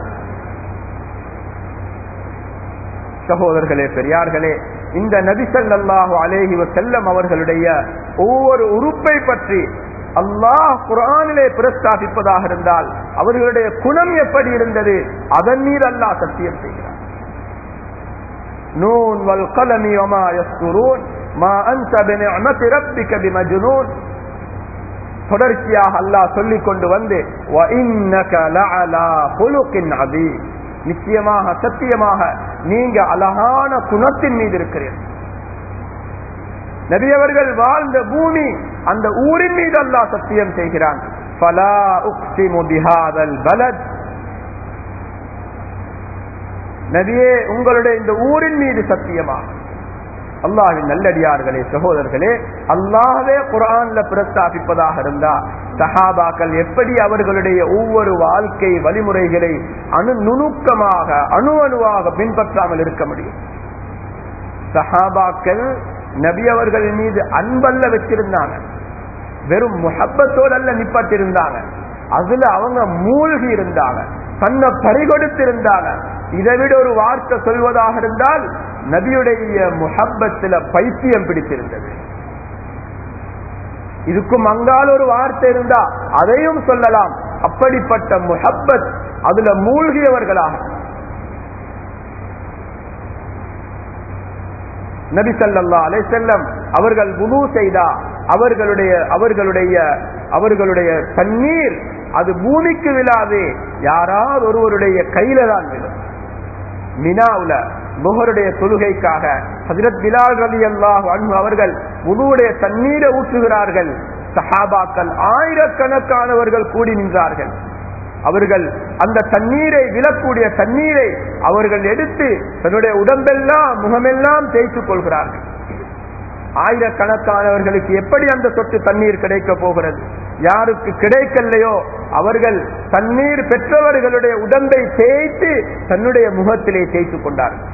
சகோதரர்களே பெரியார்களே இந்த நபி ஸல்லல்லாஹு அலைஹி வஸல்லம் அவர்களுடைய ஒவ்வொரு உறுப்பை பற்றி அல்லாஹ் குர்ஆனிலே பிரஸ்தாபிப்பதாக இருந்தால் அவர்களுடைய குணம் எப்படி இருந்தது அதன் மீது அல்லாஹ் சத்தியம் செய்கிறார் நூன் வல் கலமி வமா யஸ்துரூன் மா அன்த பிநிஅமதி ரப்பிக பிமஜ்னூன் தொடர்ச்சியாக அல்லாஹ் சொல்லிக் கொண்டு வந்து வ இன்னக லஅலா குலுகின் அதீம் நிச்சயமாக சத்தியமாக நீங்க அழகான குணத்தின் மீது இருக்கிறீர்கள் நபியவர்கள் வாழ்ந்த பூமி அந்த ஊரின் மீது அல்லாஹ் சத்தியம் செய்கிறான் ஃபலா உக்ஸிமு பிஹாதல் பலத் நபியே உங்களுடைய இந்த ஊரின் மீது சத்தியமாக அல்லாஹின் நல்லடியார்களே சகோதரர்களே அல்லாஹவே குரான்ல பிரஸ்தாபிப்பதாக இருந்தா சஹாபாக்கள் எப்படி அவர்களுடைய ஒவ்வொரு வாழ்க்கை வழிமுறைகளை அணு நுணுக்கமாக அணு அணுவாக பின்பற்றாமல் இருக்க முடியும் சஹாபாக்கள் நபி அவர்கள் மீது அன்பல்ல வச்சிருந்தாங்க வெறும் முஹப்பத்தோடு அல்ல நிப்பட்டிருந்தாங்க அதுல அவங்க மூழ்கி இருந்தாங்க தன்னை பறிகொடுத்திருந்தாங்க இதை விட ஒரு வார்த்தை சொல்வதாக இருந்தால் நபியுடைய முஹப்பத்துல பைத்தியம் பிடித்திருந்தது இதுக்கும் அங்கால் ஒரு வார்த்தை இருந்தா அதையும் சொல்லலாம் அப்படிப்பட்ட முஹப்பத் அதுல மூழ்கியவர்களாக நபி சல்லா அலை செல்லம் அவர்கள் குழு செய்தா அவர்களுடைய அவர்களுடைய அவர்களுடைய தண்ணீர் அது பூமிக்கு விழாது யாராவது ஒருவருடைய கையில தான் விழும் மினாவுல முகருடைய தொழுகைக்காக ஹசரத் பிலால் ரலி அல்லாஹ் அன்பு அவர்கள் முழுவுடைய தண்ணீரை ஊற்றுகிறார்கள் சஹாபாக்கள் ஆயிரக்கணக்கானவர்கள் கூடி நின்றார்கள் அவர்கள் அந்த தண்ணீரை விழக்கூடிய தண்ணீரை அவர்கள் எடுத்து தன்னுடைய உடம்பெல்லாம் முகமெல்லாம் தேய்த்துக் கொள்கிறார்கள் ஆயிரக்கணக்கானவர்களுக்கு எப்படி அந்த சொட்டு தண்ணீர் கிடைக்க போகிறது யாருக்கு கிடைக்கலையோ அவர்கள் தண்ணீர் பெற்றவர்களுடைய உடம்பை தேய்த்து தன்னுடைய முகத்திலே தேய்த்துக் கொண்டார்கள்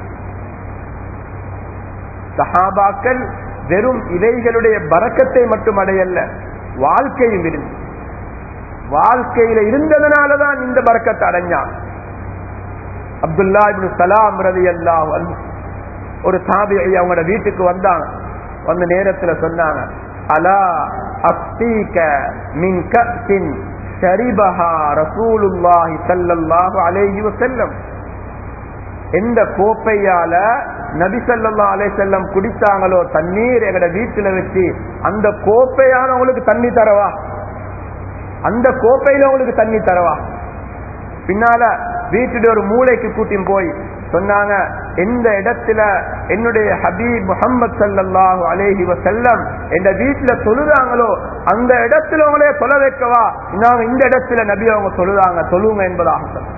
சஹாபாக்கள் வெறும் இலைகளுடைய பறக்கத்தை மட்டும் அடையல்ல வாழ்க்கையில் இருந்து வாழ்க்கையில இருந்ததுனாலதான் இந்த பறக்கத்தை அடைஞ்சான் அப்துல்லா இப்னு சலாம் ரவி அல்லாஹ் ஒரு சாபி அவங்களோட வீட்டுக்கு வந்தாங்க வந்த நேரத்துல சொன்னாங்க அலா அப்தீக மின் கப்சின் ஷரிபஹா ரசூலுல்லாஹி ஸல்லல்லாஹு அலைஹி வஸல்லம் எந்த கோப்பையால நபி சல்லா அலை செல்லம் குடித்தாங்களோ தண்ணீர் எங்கட வீட்டுல வச்சு அந்த கோப்பையான உங்களுக்கு தண்ணி தரவா அந்த கோப்பையில உங்களுக்கு தண்ணி தரவா பின்னால வீட்டுடைய ஒரு மூளைக்கு கூட்டி போய் சொன்னாங்க எந்த இடத்துல என்னுடைய ஹபீப் முகமது சல்லாஹூ அலேஹி வசல்லம் எந்த வீட்டுல தொழுதாங்களோ அந்த இடத்துல உங்களே தொலை வைக்கவா நாங்க இந்த இடத்துல நபி அவங்க தொழுதாங்க தொழுங்க என்பதாக சொன்னாங்க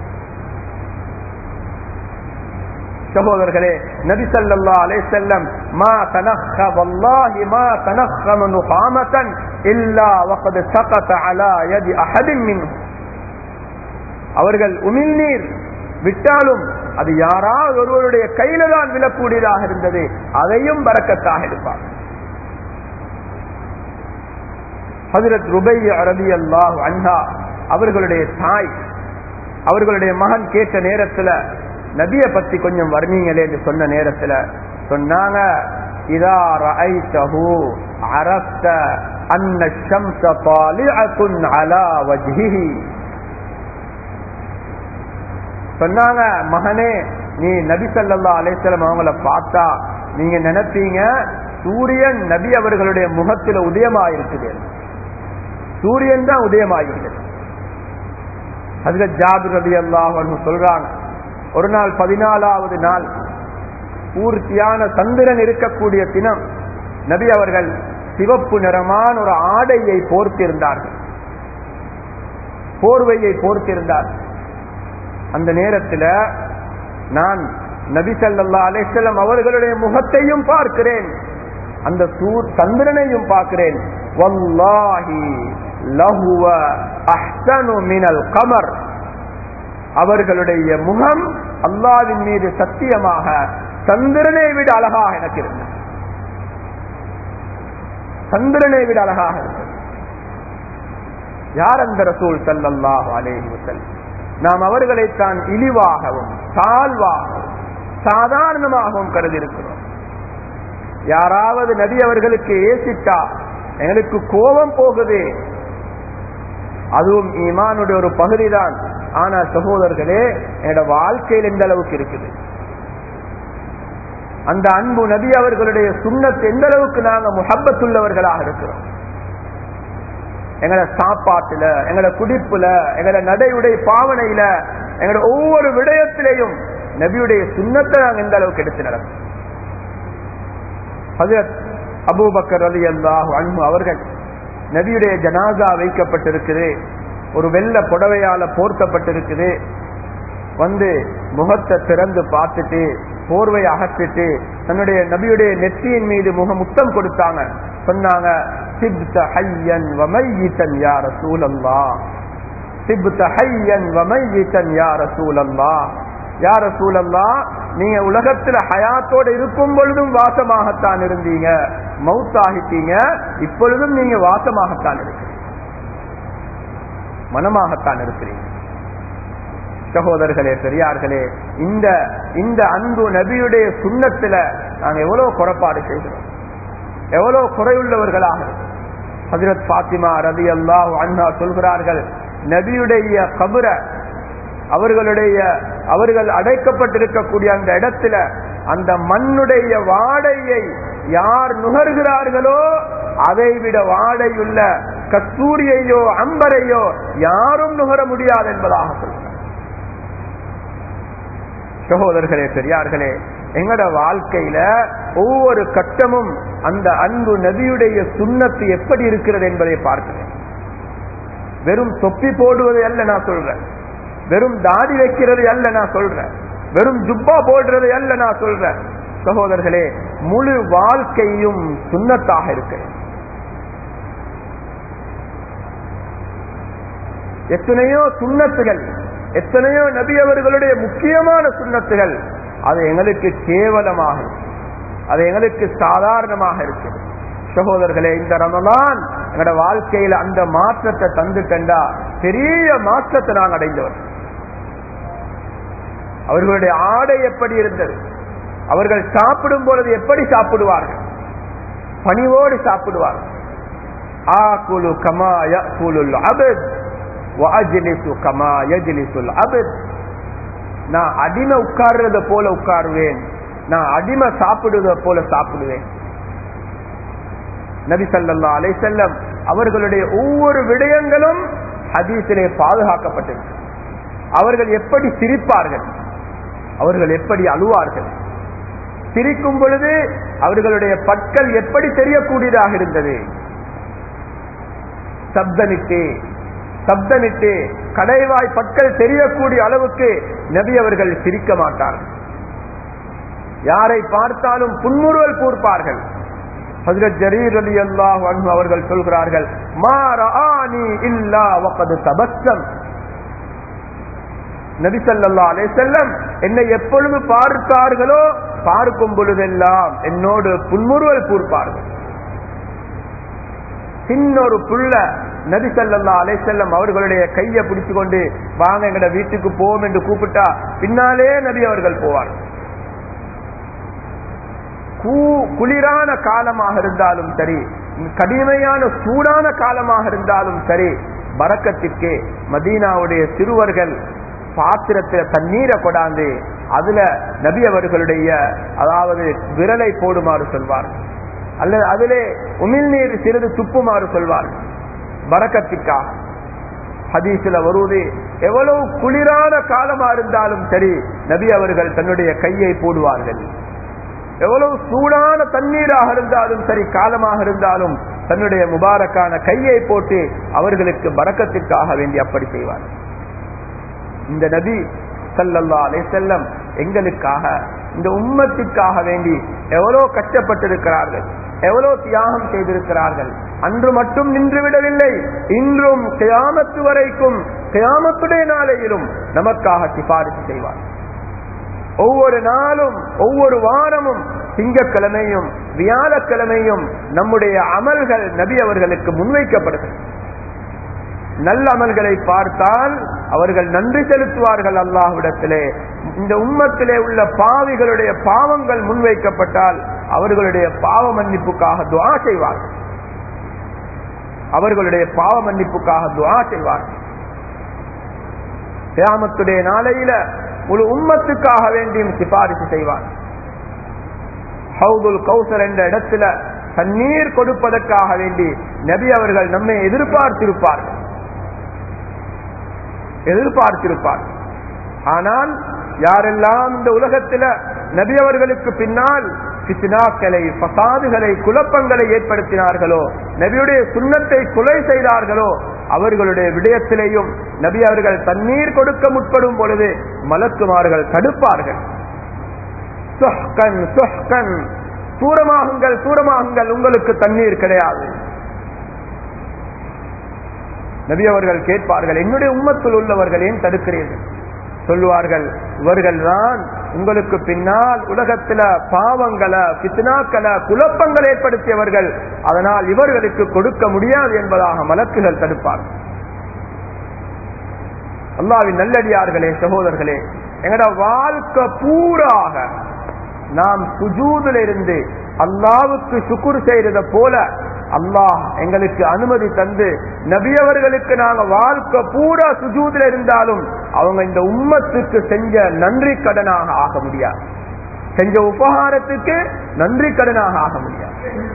சகோதரர்களே நபி சல்லா அலே செல்லம் மா தனஹ வல்லாஹி மா தனஹம நுகாமத்தன் இல்லா வகது சகத அலா யதி அஹதின் மின் அவர்கள் உமிழ்நீர் விட்டாலும் அது யாராவது ஒருவருடைய கையில தான் விழக்கூடியதாக இருந்தது அதையும் பறக்கத்தாக இருப்பார் ஹசரத் ருபை அரபி அல்லாஹ் அன்ஹா அவர்களுடைய தாய் அவர்களுடைய மகன் கேட்ட நேரத்துல நபிய பத்தி கொஞ்சம் வர்ணீங்களே என்று சொன்ன நேரத்துல சொன்னாங்க இதா ரஐதஹு அரஃப்த அன்ன الشمس طالعة على وجهه சொன்னாங்க மகனே நீ நபி சல்லா அலிஸ்லாம் அவங்கள பார்த்தா நீங்க நினைப்பீங்க சூரியன் நபி அவர்களுடைய முகத்துல உதயமாயிருக்குது சூரியன் தான் உதயமாகிறது அதுல ஜாபி ரபி அல்லாஹ் சொல்றாங்க ஒரு நாள் பதினாலாவது நாள் பூர்த்தியான சந்திரன் இருக்கக்கூடிய தினம் நபி அவர்கள் சிவப்பு நிறமான ஒரு ஆடையை போர்த்திருந்தார்கள் போர்வையை போர்த்திருந்தார் அந்த நேரத்தில் நான் நபி சல்லா அலிசல்லம் அவர்களுடைய முகத்தையும் பார்க்கிறேன் அந்த சூர் சந்திரனையும் பார்க்கிறேன் வல்லாஹி லஹுவ அஹ்சனு மினல் கமர் அவர்களுடைய முகம் அல்லாவின் மீது சத்தியமாக சந்திரனை விட அழகாக எனக்கு இருந்தது சந்திரனை விட அழகாக இருந்தது யார் அந்த ரசூல் சல்லல்லாஹு அலேஹி வஸல்லம் நாம் அவர்களைத்தான் இழிவாகவும் தாழ்வாகவும் சாதாரணமாகவும் கருதியிருக்கிறோம் யாராவது நபி அவர்களுக்கு ஏசிட்டா எங்களுக்கு கோபம் போகுது அதுவும் ஈமானுடைய ஒரு பகுதி தான் ஆனா சகோதரர்களே என்னோட வாழ்க்கையில் எந்த அளவுக்கு இருக்குது அந்த அன்பு நபி அவர்களுடைய சுண்ணத்து எந்த அளவுக்கு நாங்க முகப்பத்துள்ளவர்களாக இருக்கிறோம் எங்களோட சாப்பாட்டுல எங்களோட குடிப்புல எங்களோட நடையுடைய பாவனையில எங்களோட ஒவ்வொரு விடயத்திலையும் நபியுடைய சுண்ணத்தை நாங்க எந்த அளவுக்கு எடுத்து நடக்கும் ஹசரத் அபூபக்கர் அலி அல்லாஹ் அன்பு அவர்கள் நபியுடைய ஜனாசா வைக்கப்பட்டிருக்குது ஒரு வெள்ள புடவையால போர்த்தப்பட்டிருக்குது வந்து முகத்தை திறந்து பார்த்துட்டு போர்வை அகற்றிட்டு தன்னுடைய நபியுடைய நெற்றியின் மீது முக முத்தம் கொடுத்தாங்க சொன்னாங்க சிப்த ஹையன் வமையித்தன் யார சூழல்லா சிப்த ஹையன் வமையித்தன் யார சூழல்லா யார சூழல்லா நீங்க உலகத்துல ஹயாத்தோட இருக்கும் பொழுதும் வாசமாகத்தான் இருந்தீங்க மவுத்தாகிட்டீங்க இப்பொழுதும் நீங்க வாசமாகத்தான் இருக்கிறீங்க மனமாகத்தான் இருக்கிறீங்க சகோதரர்களே பெரியார்களே இந்த இந்த அன்பு நபியுடைய சுண்ணத்துல நாங்க எவ்வளவு குறைபாடு செய்கிறோம் எவ்வளவு குறையுள்ளவர்களாக ஹசரத் பாத்திமா ரதி அல்லாஹ் அண்ணா சொல்கிறார்கள் நபியுடைய கபுர அவர்களுடைய அவர்கள் அடைக்கப்பட்டிருக்கக்கூடிய அந்த இடத்துல அந்த மண்ணுடைய வாடையை யார் நுகர்கிறார்களோ அதை விட வாடையுள்ள கஸ்தூரியையோ அம்பரையோ யாரும் நுகர முடியாது என்பதாக சொல்கிறார் சகோதரர்களே பெரியார்களே எங்கட வாழ்க்கையில ஒவ்வொரு கட்டமும் அந்த அன்பு நபியுடைய சுண்ணத்து எப்படி இருக்கிறது என்பதை பார்க்கிறேன் வெறும் தொப்பி போடுவது அல்ல நான் சொல்றேன் வெறும் தாடி வைக்கிறது அல்ல நான் சொல்றேன் வெறும் ஜுப்பா போடுறது அல்ல நான் சொல்றேன் சகோதரர்களே முழு வாழ்க்கையும் சுண்ணத்தாக இருக்கு எத்தனையோ சுண்ணத்துகள் எத்தனையோ நபி அவர்களுடைய முக்கியமான சுண்ணத்துகள் அது எங்களுக்கு கேவலமாக அது எங்களுக்கு சாதாரணமாக இருக்குது சகோதரர்களே இந்த ரமலான் எங்களோட வாழ்க்கையில அந்த மாற்றத்தை தந்துட்டா பெரிய மாற்றத்தை நாங்கள் அடைந்தவர் அவர்களுடைய ஆடை எப்படி இருந்தது அவர்கள் சாப்பிடும் பொழுது எப்படி சாப்பிடுவார்கள் பணிவோடு சாப்பிடுவார்கள் ஆ குழு கமா குலுல் அபத் கமா யஜ்லிசுல் அபத் நான் அடிமை உட்கார்றத போல உட்காருவேன் நான் அடிமை சாப்பிடுவத போல சாப்பிடுவேன் நபி சல்லா அலை செல்லம் அவர்களுடைய ஒவ்வொரு விடயங்களும் ஹதீஸிலே பாதுகாக்கப்பட்டிருக்கு அவர்கள் எப்படி சிரிப்பார்கள் அவர்கள் எப்படி அழுவார்கள் சிரிக்கும் பொழுது அவர்களுடைய பற்கள் எப்படி தெரியக்கூடியதாக இருந்தது சப்தமிட்டு சப்தமிட்டு கடைவாய் பற்கள் தெரியக்கூடிய அளவுக்கு நபி அவர்கள் சிரிக்க மாட்டார்கள் யாரை பார்த்தாலும் புன்முறுவல் கூர்ப்பார்கள் ஹஜரத் ஜரீர் அலி அல்லாஹ் அவர்கள் சொல்கிறார்கள் மாரானி இல்லா வகது தபஸ்தம் நபி சல்லா அலே செல்லம் என்னை எப்பொழுது பார்த்தார்களோ பார்க்கும் பொழுதெல்லாம் என்னோடு புன்முறுவல் கூர்ப்பார்கள் சின்னொரு புள்ள நபி சல்லா அலை செல்லம் அவர்களுடைய கையை பிடிச்சு கொண்டு வாங்க எங்கட வீட்டுக்கு போவோம் என்று கூப்பிட்டா பின்னாலே நபி அவர்கள் போவார் குளிரான காலமாக இருந்தாலும் சரி கடுமையான சூடான காலமாக இருந்தாலும் சரி பறக்கத்திற்கே மதீனாவுடைய சிறுவர்கள் பாத்திரத்துல தண்ணீரை கொடாந்து அதுல நபி அவர்களுடைய அதாவது விரலை போடுமாறு சொல்வார் அல்லது அதிலே உமிழ் நீர் சிறிது துப்புமாறு சொல்வார் பறக்கத்திற்காக ஹதீஸ்ல வருவது எவ்வளவு குளிரான காலமா இருந்தாலும் சரி நபி அவர்கள் தன்னுடைய கையை போடுவார்கள் எவ்வளவு சூடான தண்ணீராக இருந்தாலும் சரி காலமாக இருந்தாலும் தன்னுடைய முபாரக்கான கையை போட்டு அவர்களுக்கு பறக்கத்திற்காக வேண்டி அப்படி செய்வார் இந்த நபி சல்லல்லா அலை செல்லம் எங்களுக்காக இந்த உம்மத்திற்காக வேண்டி எவ்வளவு கஷ்டப்பட்டிருக்கிறார்கள் எவ்வளவு தியாகம் செய்திருக்கிறார்கள் அன்று மட்டும் நின்று விடவில்லை இன்றும் கியாமத்து வரைக்கும் கியாமத்துடைய நாளையிலும் நமக்காக சிபாரிசு செய்வார் ஒவ்வொரு நாளும் ஒவ்வொரு வாரமும் திங்கக்கிழமையும் வியாழக்கிழமையும் நம்முடைய அமல்கள் நபி அவர்களுக்கு முன்வைக்கப்படுகிறது நல்ல அமல்களை பார்த்தால் அவர்கள் நன்றி செலுத்துவார்கள் அல்லாஹ்விடத்திலே இந்த உம்மத்திலே உள்ள பாவிகளுடைய பாவங்கள் முன்வைக்கப்பட்டால் அவர்களுடைய பாவ மன்னிப்புக்காக துவா செய்வார்கள் அவர்களுடைய பாவ மன்னிப்புக்காக துவா செய்வார்கள் கியாமத்துடைய நாளையில முழு உம்மத்துக்காக வேண்டியும் சிபாரிசு செய்வார் ஹவுதுல் கௌசர் என்ற இடத்துல தண்ணீர் கொடுப்பதற்காக வேண்டி நபி அவர்கள் நம்மை எதிர்பார்த்திருப்பார்கள் எதிர்பார்த்திருப்பார் ஆனால் யாரெல்லாம் இந்த உலகத்தில நபி அவர்களுக்கு பின்னால் பித்னாக்களை பசாதுகளை குழப்பங்களை ஏற்படுத்தினார்களோ நபியுடைய சுண்ணத்தை கொலை செய்தார்களோ அவர்களுடைய விடயத்திலேயும் நபி அவர்கள் தண்ணீர் கொடுக்க முற்படும் பொழுது மலக்குமார்கள் தடுப்பார்கள் சொஹ்கன் சொஹ்கன் தூரமாகுங்கள் தூரமாகுங்கள் உங்களுக்கு தண்ணீர் கிடையாது நபி அவர்கள் கேட்பார்கள் என்னுடைய உம்மத்தில் உள்ளவர்கள் ஏன் தடுக்கிறீர்கள் சொல்லுவார்கள் இவர்கள் தான் உங்களுக்கு பின்னால் உலகத்துல பாவங்களை பித்னாக்களை குழப்பங்கள் ஏற்படுத்தியவர்கள் அதனால் இவர்களுக்கு கொடுக்க முடியாது என்பதாக மலக்குகள் தடுப்பார்கள் அல்லாவின் நல்லடியார்களே சகோதரர்களே எங்கட வாழ்க்கை பூராக நாம் சுஜூதுல இருந்து அல்லாவுக்கு சுக்குர் செய்யறத போல அல்லாஹ் எங்களுக்கு அனுமதி தந்து நபியவர்களுக்கு நாங்க வாழ்க்கை பூரா சுஜூதுல இருந்தாலும் அவங்க இந்த உம்மத்துக்கு செஞ்ச நன்றி கடனாக ஆக முடியாது செஞ்ச உபகாரத்துக்கு நன்றி கடனாக ஆக முடியாது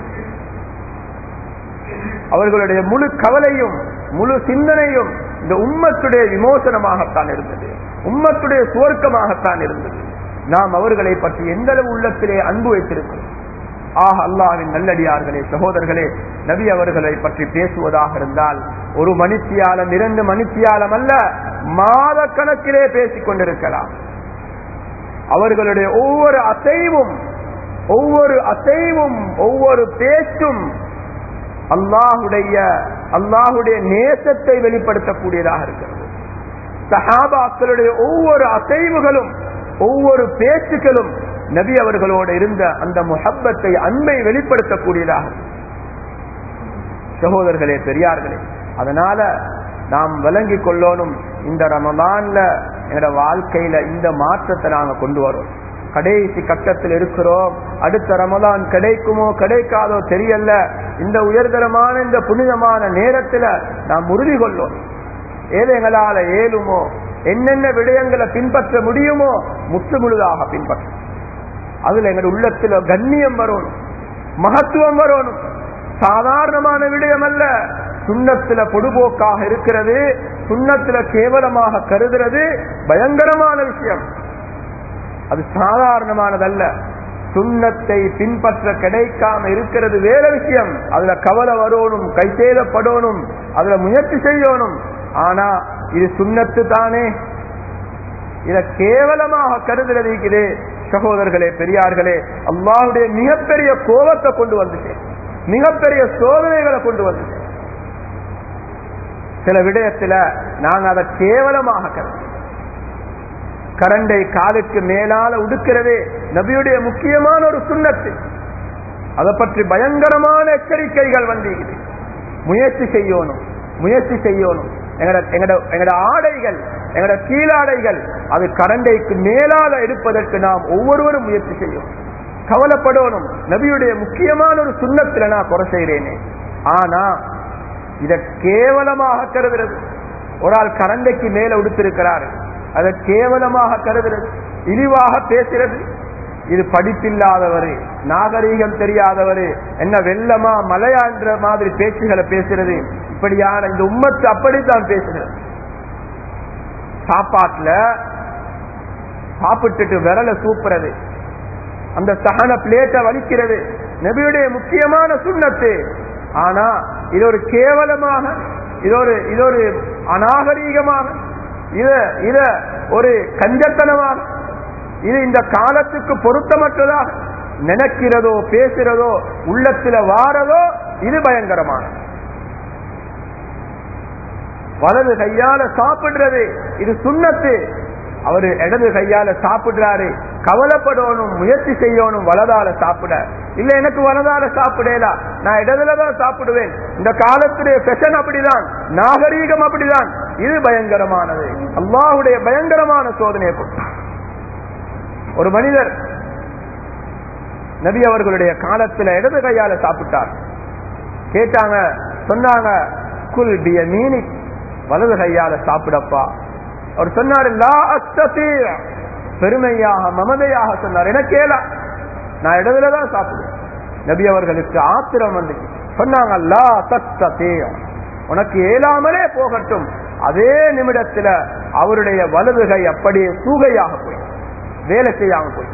அவர்களுடைய முழு கவலையும் முழு சிந்தனையும் இந்த உம்மத்துடைய விமோசனமாகத்தான் இருந்தது உம்மத்துடைய சுவர்க்கமாகத்தான் இருந்தது நாம் அவர்களை பற்றி எந்த அளவு உள்ளத்திலே அன்பு வைத்திருக்கிறோம் ஆஹ் அல்லாவின் நல்லடியார்களே சகோதரர்களே நபி அவர்களை பற்றி பேசுவதாக இருந்தால் ஒரு மணித்தியாலம் இரண்டு மணித்தியாலம் அல்ல மாத கணக்கிலே பேசிக் கொண்டிருக்கலாம் அவர்களுடைய ஒவ்வொரு அசைவும் ஒவ்வொரு அசைவும் ஒவ்வொரு பேச்சும் அல்லாஹுடைய அல்லாஹுடைய நேசத்தை வெளிப்படுத்தக்கூடியதாக இருக்கிறது சஹாபாக்களுடைய ஒவ்வொரு அசைவுகளும் ஒவ்வொரு பேச்சுக்களும் நபி அவர்களோடு இருந்த அந்த முஹப்பத்தை அன்பை வெளிப்படுத்தக்கூடியதாக சகோதரர்களே பெரியார்களே அதனால நாம் விளங்கிக் கொள்ளணும் இந்த ரமதான்ல எங்களோட வாழ்க்கையில இந்த மாற்றத்தை நாங்க கொண்டு வரோம் கடைசி கட்டத்தில் இருக்கிறோம் அடுத்த ரமதான் கிடைக்குமோ கிடைக்காதோ தெரியல இந்த உயர்தரமான இந்த புனிதமான நேரத்துல நாம் உறுதி கொள்ளோம் ஏது எங்களால ஏழுமோ என்னென்ன விடயங்களை பின்பற்ற முடியுமோ முற்று முழுதாக பின்பற்ற அதுல எங்க உள்ளத்துல கண்ணியம் வரணும் மகத்துவம் வரணும் சாதாரணமான விடயம் அல்ல சுண்ணத்துல பொடுபோக்காக இருக்கிறது சுண்ணத்துல கேவலமாக கருதுறது பயங்கரமான விஷயம் அது சாதாரணமானதல்ல சுண்ணத்தை பின்பற்ற கிடைக்காம இருக்கிறது வேற விஷயம் அதுல கவலை வரணும் கைசேதப்படணும் அதுல முயற்சி செய்யணும் ஆனா இது சுண்ணத்து தானே இத கேவலமாக கருதுறது இருக்குது சகோதரர்களே பெரியார்களே அல்லாவுடைய மிகப்பெரிய கோபத்தை கொண்டு வந்துட்டேன் மிகப்பெரிய சோதனைகளை கொண்டு வந்துட்டேன் சில விடயத்துல நாங்க அதை கேவலமாக கருது கரண்டை காலுக்கு மேலால உடுக்கிறதே நபியுடைய முக்கியமான ஒரு சுண்ணத்து அதை பற்றி பயங்கரமான எச்சரிக்கைகள் வந்தீங்க முயற்சி செய்யணும் முயற்சி செய்யணும் எங்கட எங்கட எங்கட ஆடைகள் எங்கட கீழாடைகள் அது கரண்டைக்கு மேலால எடுப்பதற்கு நாம் ஒவ்வொருவரும் முயற்சி செய்யும் கவலைப்படணும் நபியுடைய முக்கியமான ஒரு சுண்ணத்துல நான் குறை செய்கிறேனே ஆனா இத கேவலமாக கருதுறது ஒரு ஆள் கரண்டைக்கு மேல உடுத்திருக்கிறார் அதை கேவலமாக கருதுறது இழிவாக பேசுறது இது படிப்பில்லாதவர் நாகரீகம் தெரியாதவர் என்ன வெள்ளமா மலையான்ற மாதிரி பேச்சுகளை பேசுறது இப்படியான இந்த உம்மத்து அப்படித்தான் பேசுகிறது சாப்பாட்டுல சாப்பிட்டுட்டு விரல சூப்புறது அந்த சகன பிளேட்டை வலிக்கிறது நபியுடைய முக்கியமான சுண்ணத்து ஆனா இது ஒரு கேவலமாக இது ஒரு இது ஒரு அநாகரீகமாக இத இத ஒரு கஞ்சத்தனமாக இது இந்த காலத்துக்கு பொருத்தமற்றதாக நினைக்கிறதோ பேசுறதோ உள்ளத்துல வாரதோ இது பயங்கரமான வலது கையால சாப்பிடுறது இது சுண்ணத்து அவரு இடது கையால சாப்பிடுறாரு கவலைப்படணும் முயற்சி செய்யணும் வலதால சாப்பிட இல்ல எனக்கு வலதால சாப்பிடலாம் நான் இடதுலதான் சாப்பிடுவேன் இந்த காலத்துடைய ஃபெஷன் அப்படிதான் நாகரீகம் அப்படிதான் இது பயங்கரமானது அல்லாஹுடைய பயங்கரமான சோதனையை கொண்டு ஒரு மனிதர் நபி அவர்களுடைய காலத்துல இடது கையால சாப்பிட்டார் கேட்டாங்க சொன்னாங்க குல் பிய மீனி வலது கையால சாப்பிடப்பா அவர் சொன்னார் லா அஸ்ததி பெருமையாக மமதையாக சொன்னார் எனக்கு ஏலா நான் இடதுலதான் சாப்பிடுவேன் நபி அவர்களுக்கு ஆத்திரம் வந்து சொன்னாங்க லா தஸ்ததி உனக்கு ஏலாமலே போகட்டும் அதே நிமிடத்துல அவருடைய வலது கை அப்படியே சூகையாக போய் வேலை செய்யாம போய்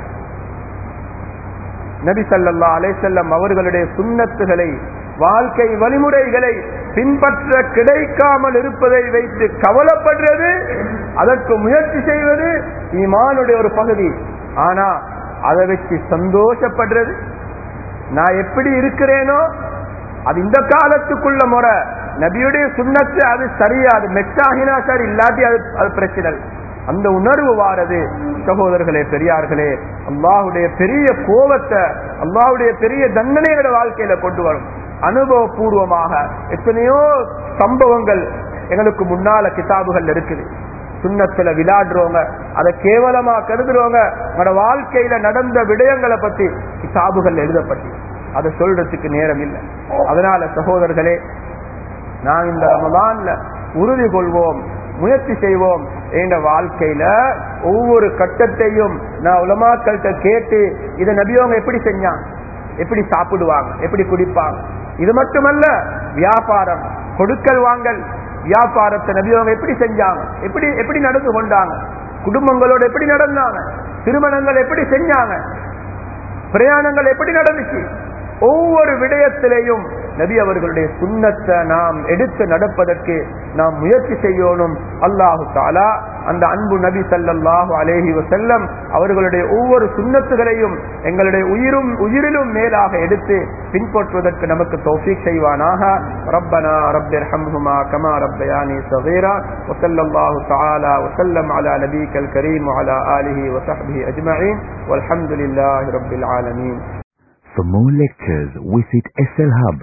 நபி சல்லா அலேசல்லம் அவர்களுடைய சுண்ணத்துகளை வாழ்க்கை வழிமுறைகளை பின்பற்ற கிடைக்காமல் இருப்பதை வைத்து கவலைப்படுறது அதற்கு முயற்சி செய்வது ஈமானுடைய ஒரு பகுதி ஆனா அதை வச்சு சந்தோஷப்படுறது நான் எப்படி இருக்கிறேனோ அது இந்த காலத்துக்குள்ள முறை நபியுடைய சுண்ணத்து அது சரியா அது மெச்சாகினா சரி இல்லாட்டி அது அது பிரச்சனை அந்த உணர்வு வாரது சகோதரர்களே பெரியார்களே அல்லாஹுடைய பெரிய கோபத்தை அல்லாஹுடைய பெரிய தண்டனையோட வாழ்க்கையில கொண்டு வரும் அனுபவபூர்வமாக எத்தனையோ சம்பவங்கள் எங்களுக்கு முன்னால கிதாபுகள் இருக்குது சுண்ணத்துல விளையாடுறவங்க அதை கேவலமா கருதுறவங்க உங்களோட வாழ்க்கையில நடந்த விடயங்களை பத்தி கிதாபுகள் எழுதப்பட்டு அதை சொல்றதுக்கு நேரம் இல்லை அதனால சகோதரர்களே நான் இந்த ரமதான்ல உறுதி கொள்வோம் முயற்சி செய்வோம் என்ற வாழ்க்கையில ஒவ்வொரு கட்டத்தையும் நான் உலமாக்கள்கிட்ட கேட்டு இதை நபியவங்க எப்படி செஞ்சாங்க எப்படி சாப்பிடுவாங்க எப்படி குடிப்பாங்க இது மட்டுமல்ல வியாபாரம் கொடுக்கல் வாங்கல் வியாபாரத்தை நபியவங்க எப்படி செஞ்சாங்க எப்படி எப்படி நடந்து கொண்டாங்க குடும்பங்களோட எப்படி நடந்தாங்க திருமணங்கள் எப்படி செஞ்சாங்க பிரயாணங்கள் எப்படி நடந்துச்சு ஒவ்வொரு விடயத்திலேயும் நபி அவர்களுடைய சுண்ணத்தை நாம் எடுத்து நடப்பதற்கு நாம் முயற்சி செய்யணும் அல்லாஹு தாலா அந்த அன்பு நபி சல்லாஹு அலேஹி வசல்லம் அவர்களுடைய ஒவ்வொரு சுண்ணத்துகளையும் எங்களுடைய உயிரும் உயிரிலும் மேலாக எடுத்து பின்பற்றுவதற்கு நமக்கு தௌஃபீக் செய்வானாக ரப்பனா ரப்பிர் ஹம்ஹுமா கமா ரப்பயானி சகீரா وصلى الله تعالى وسلم على نبيك الكريم وعلى آله وصحبه أجمعين والحمد لله رب العالمين For more lectures, visit SLHub.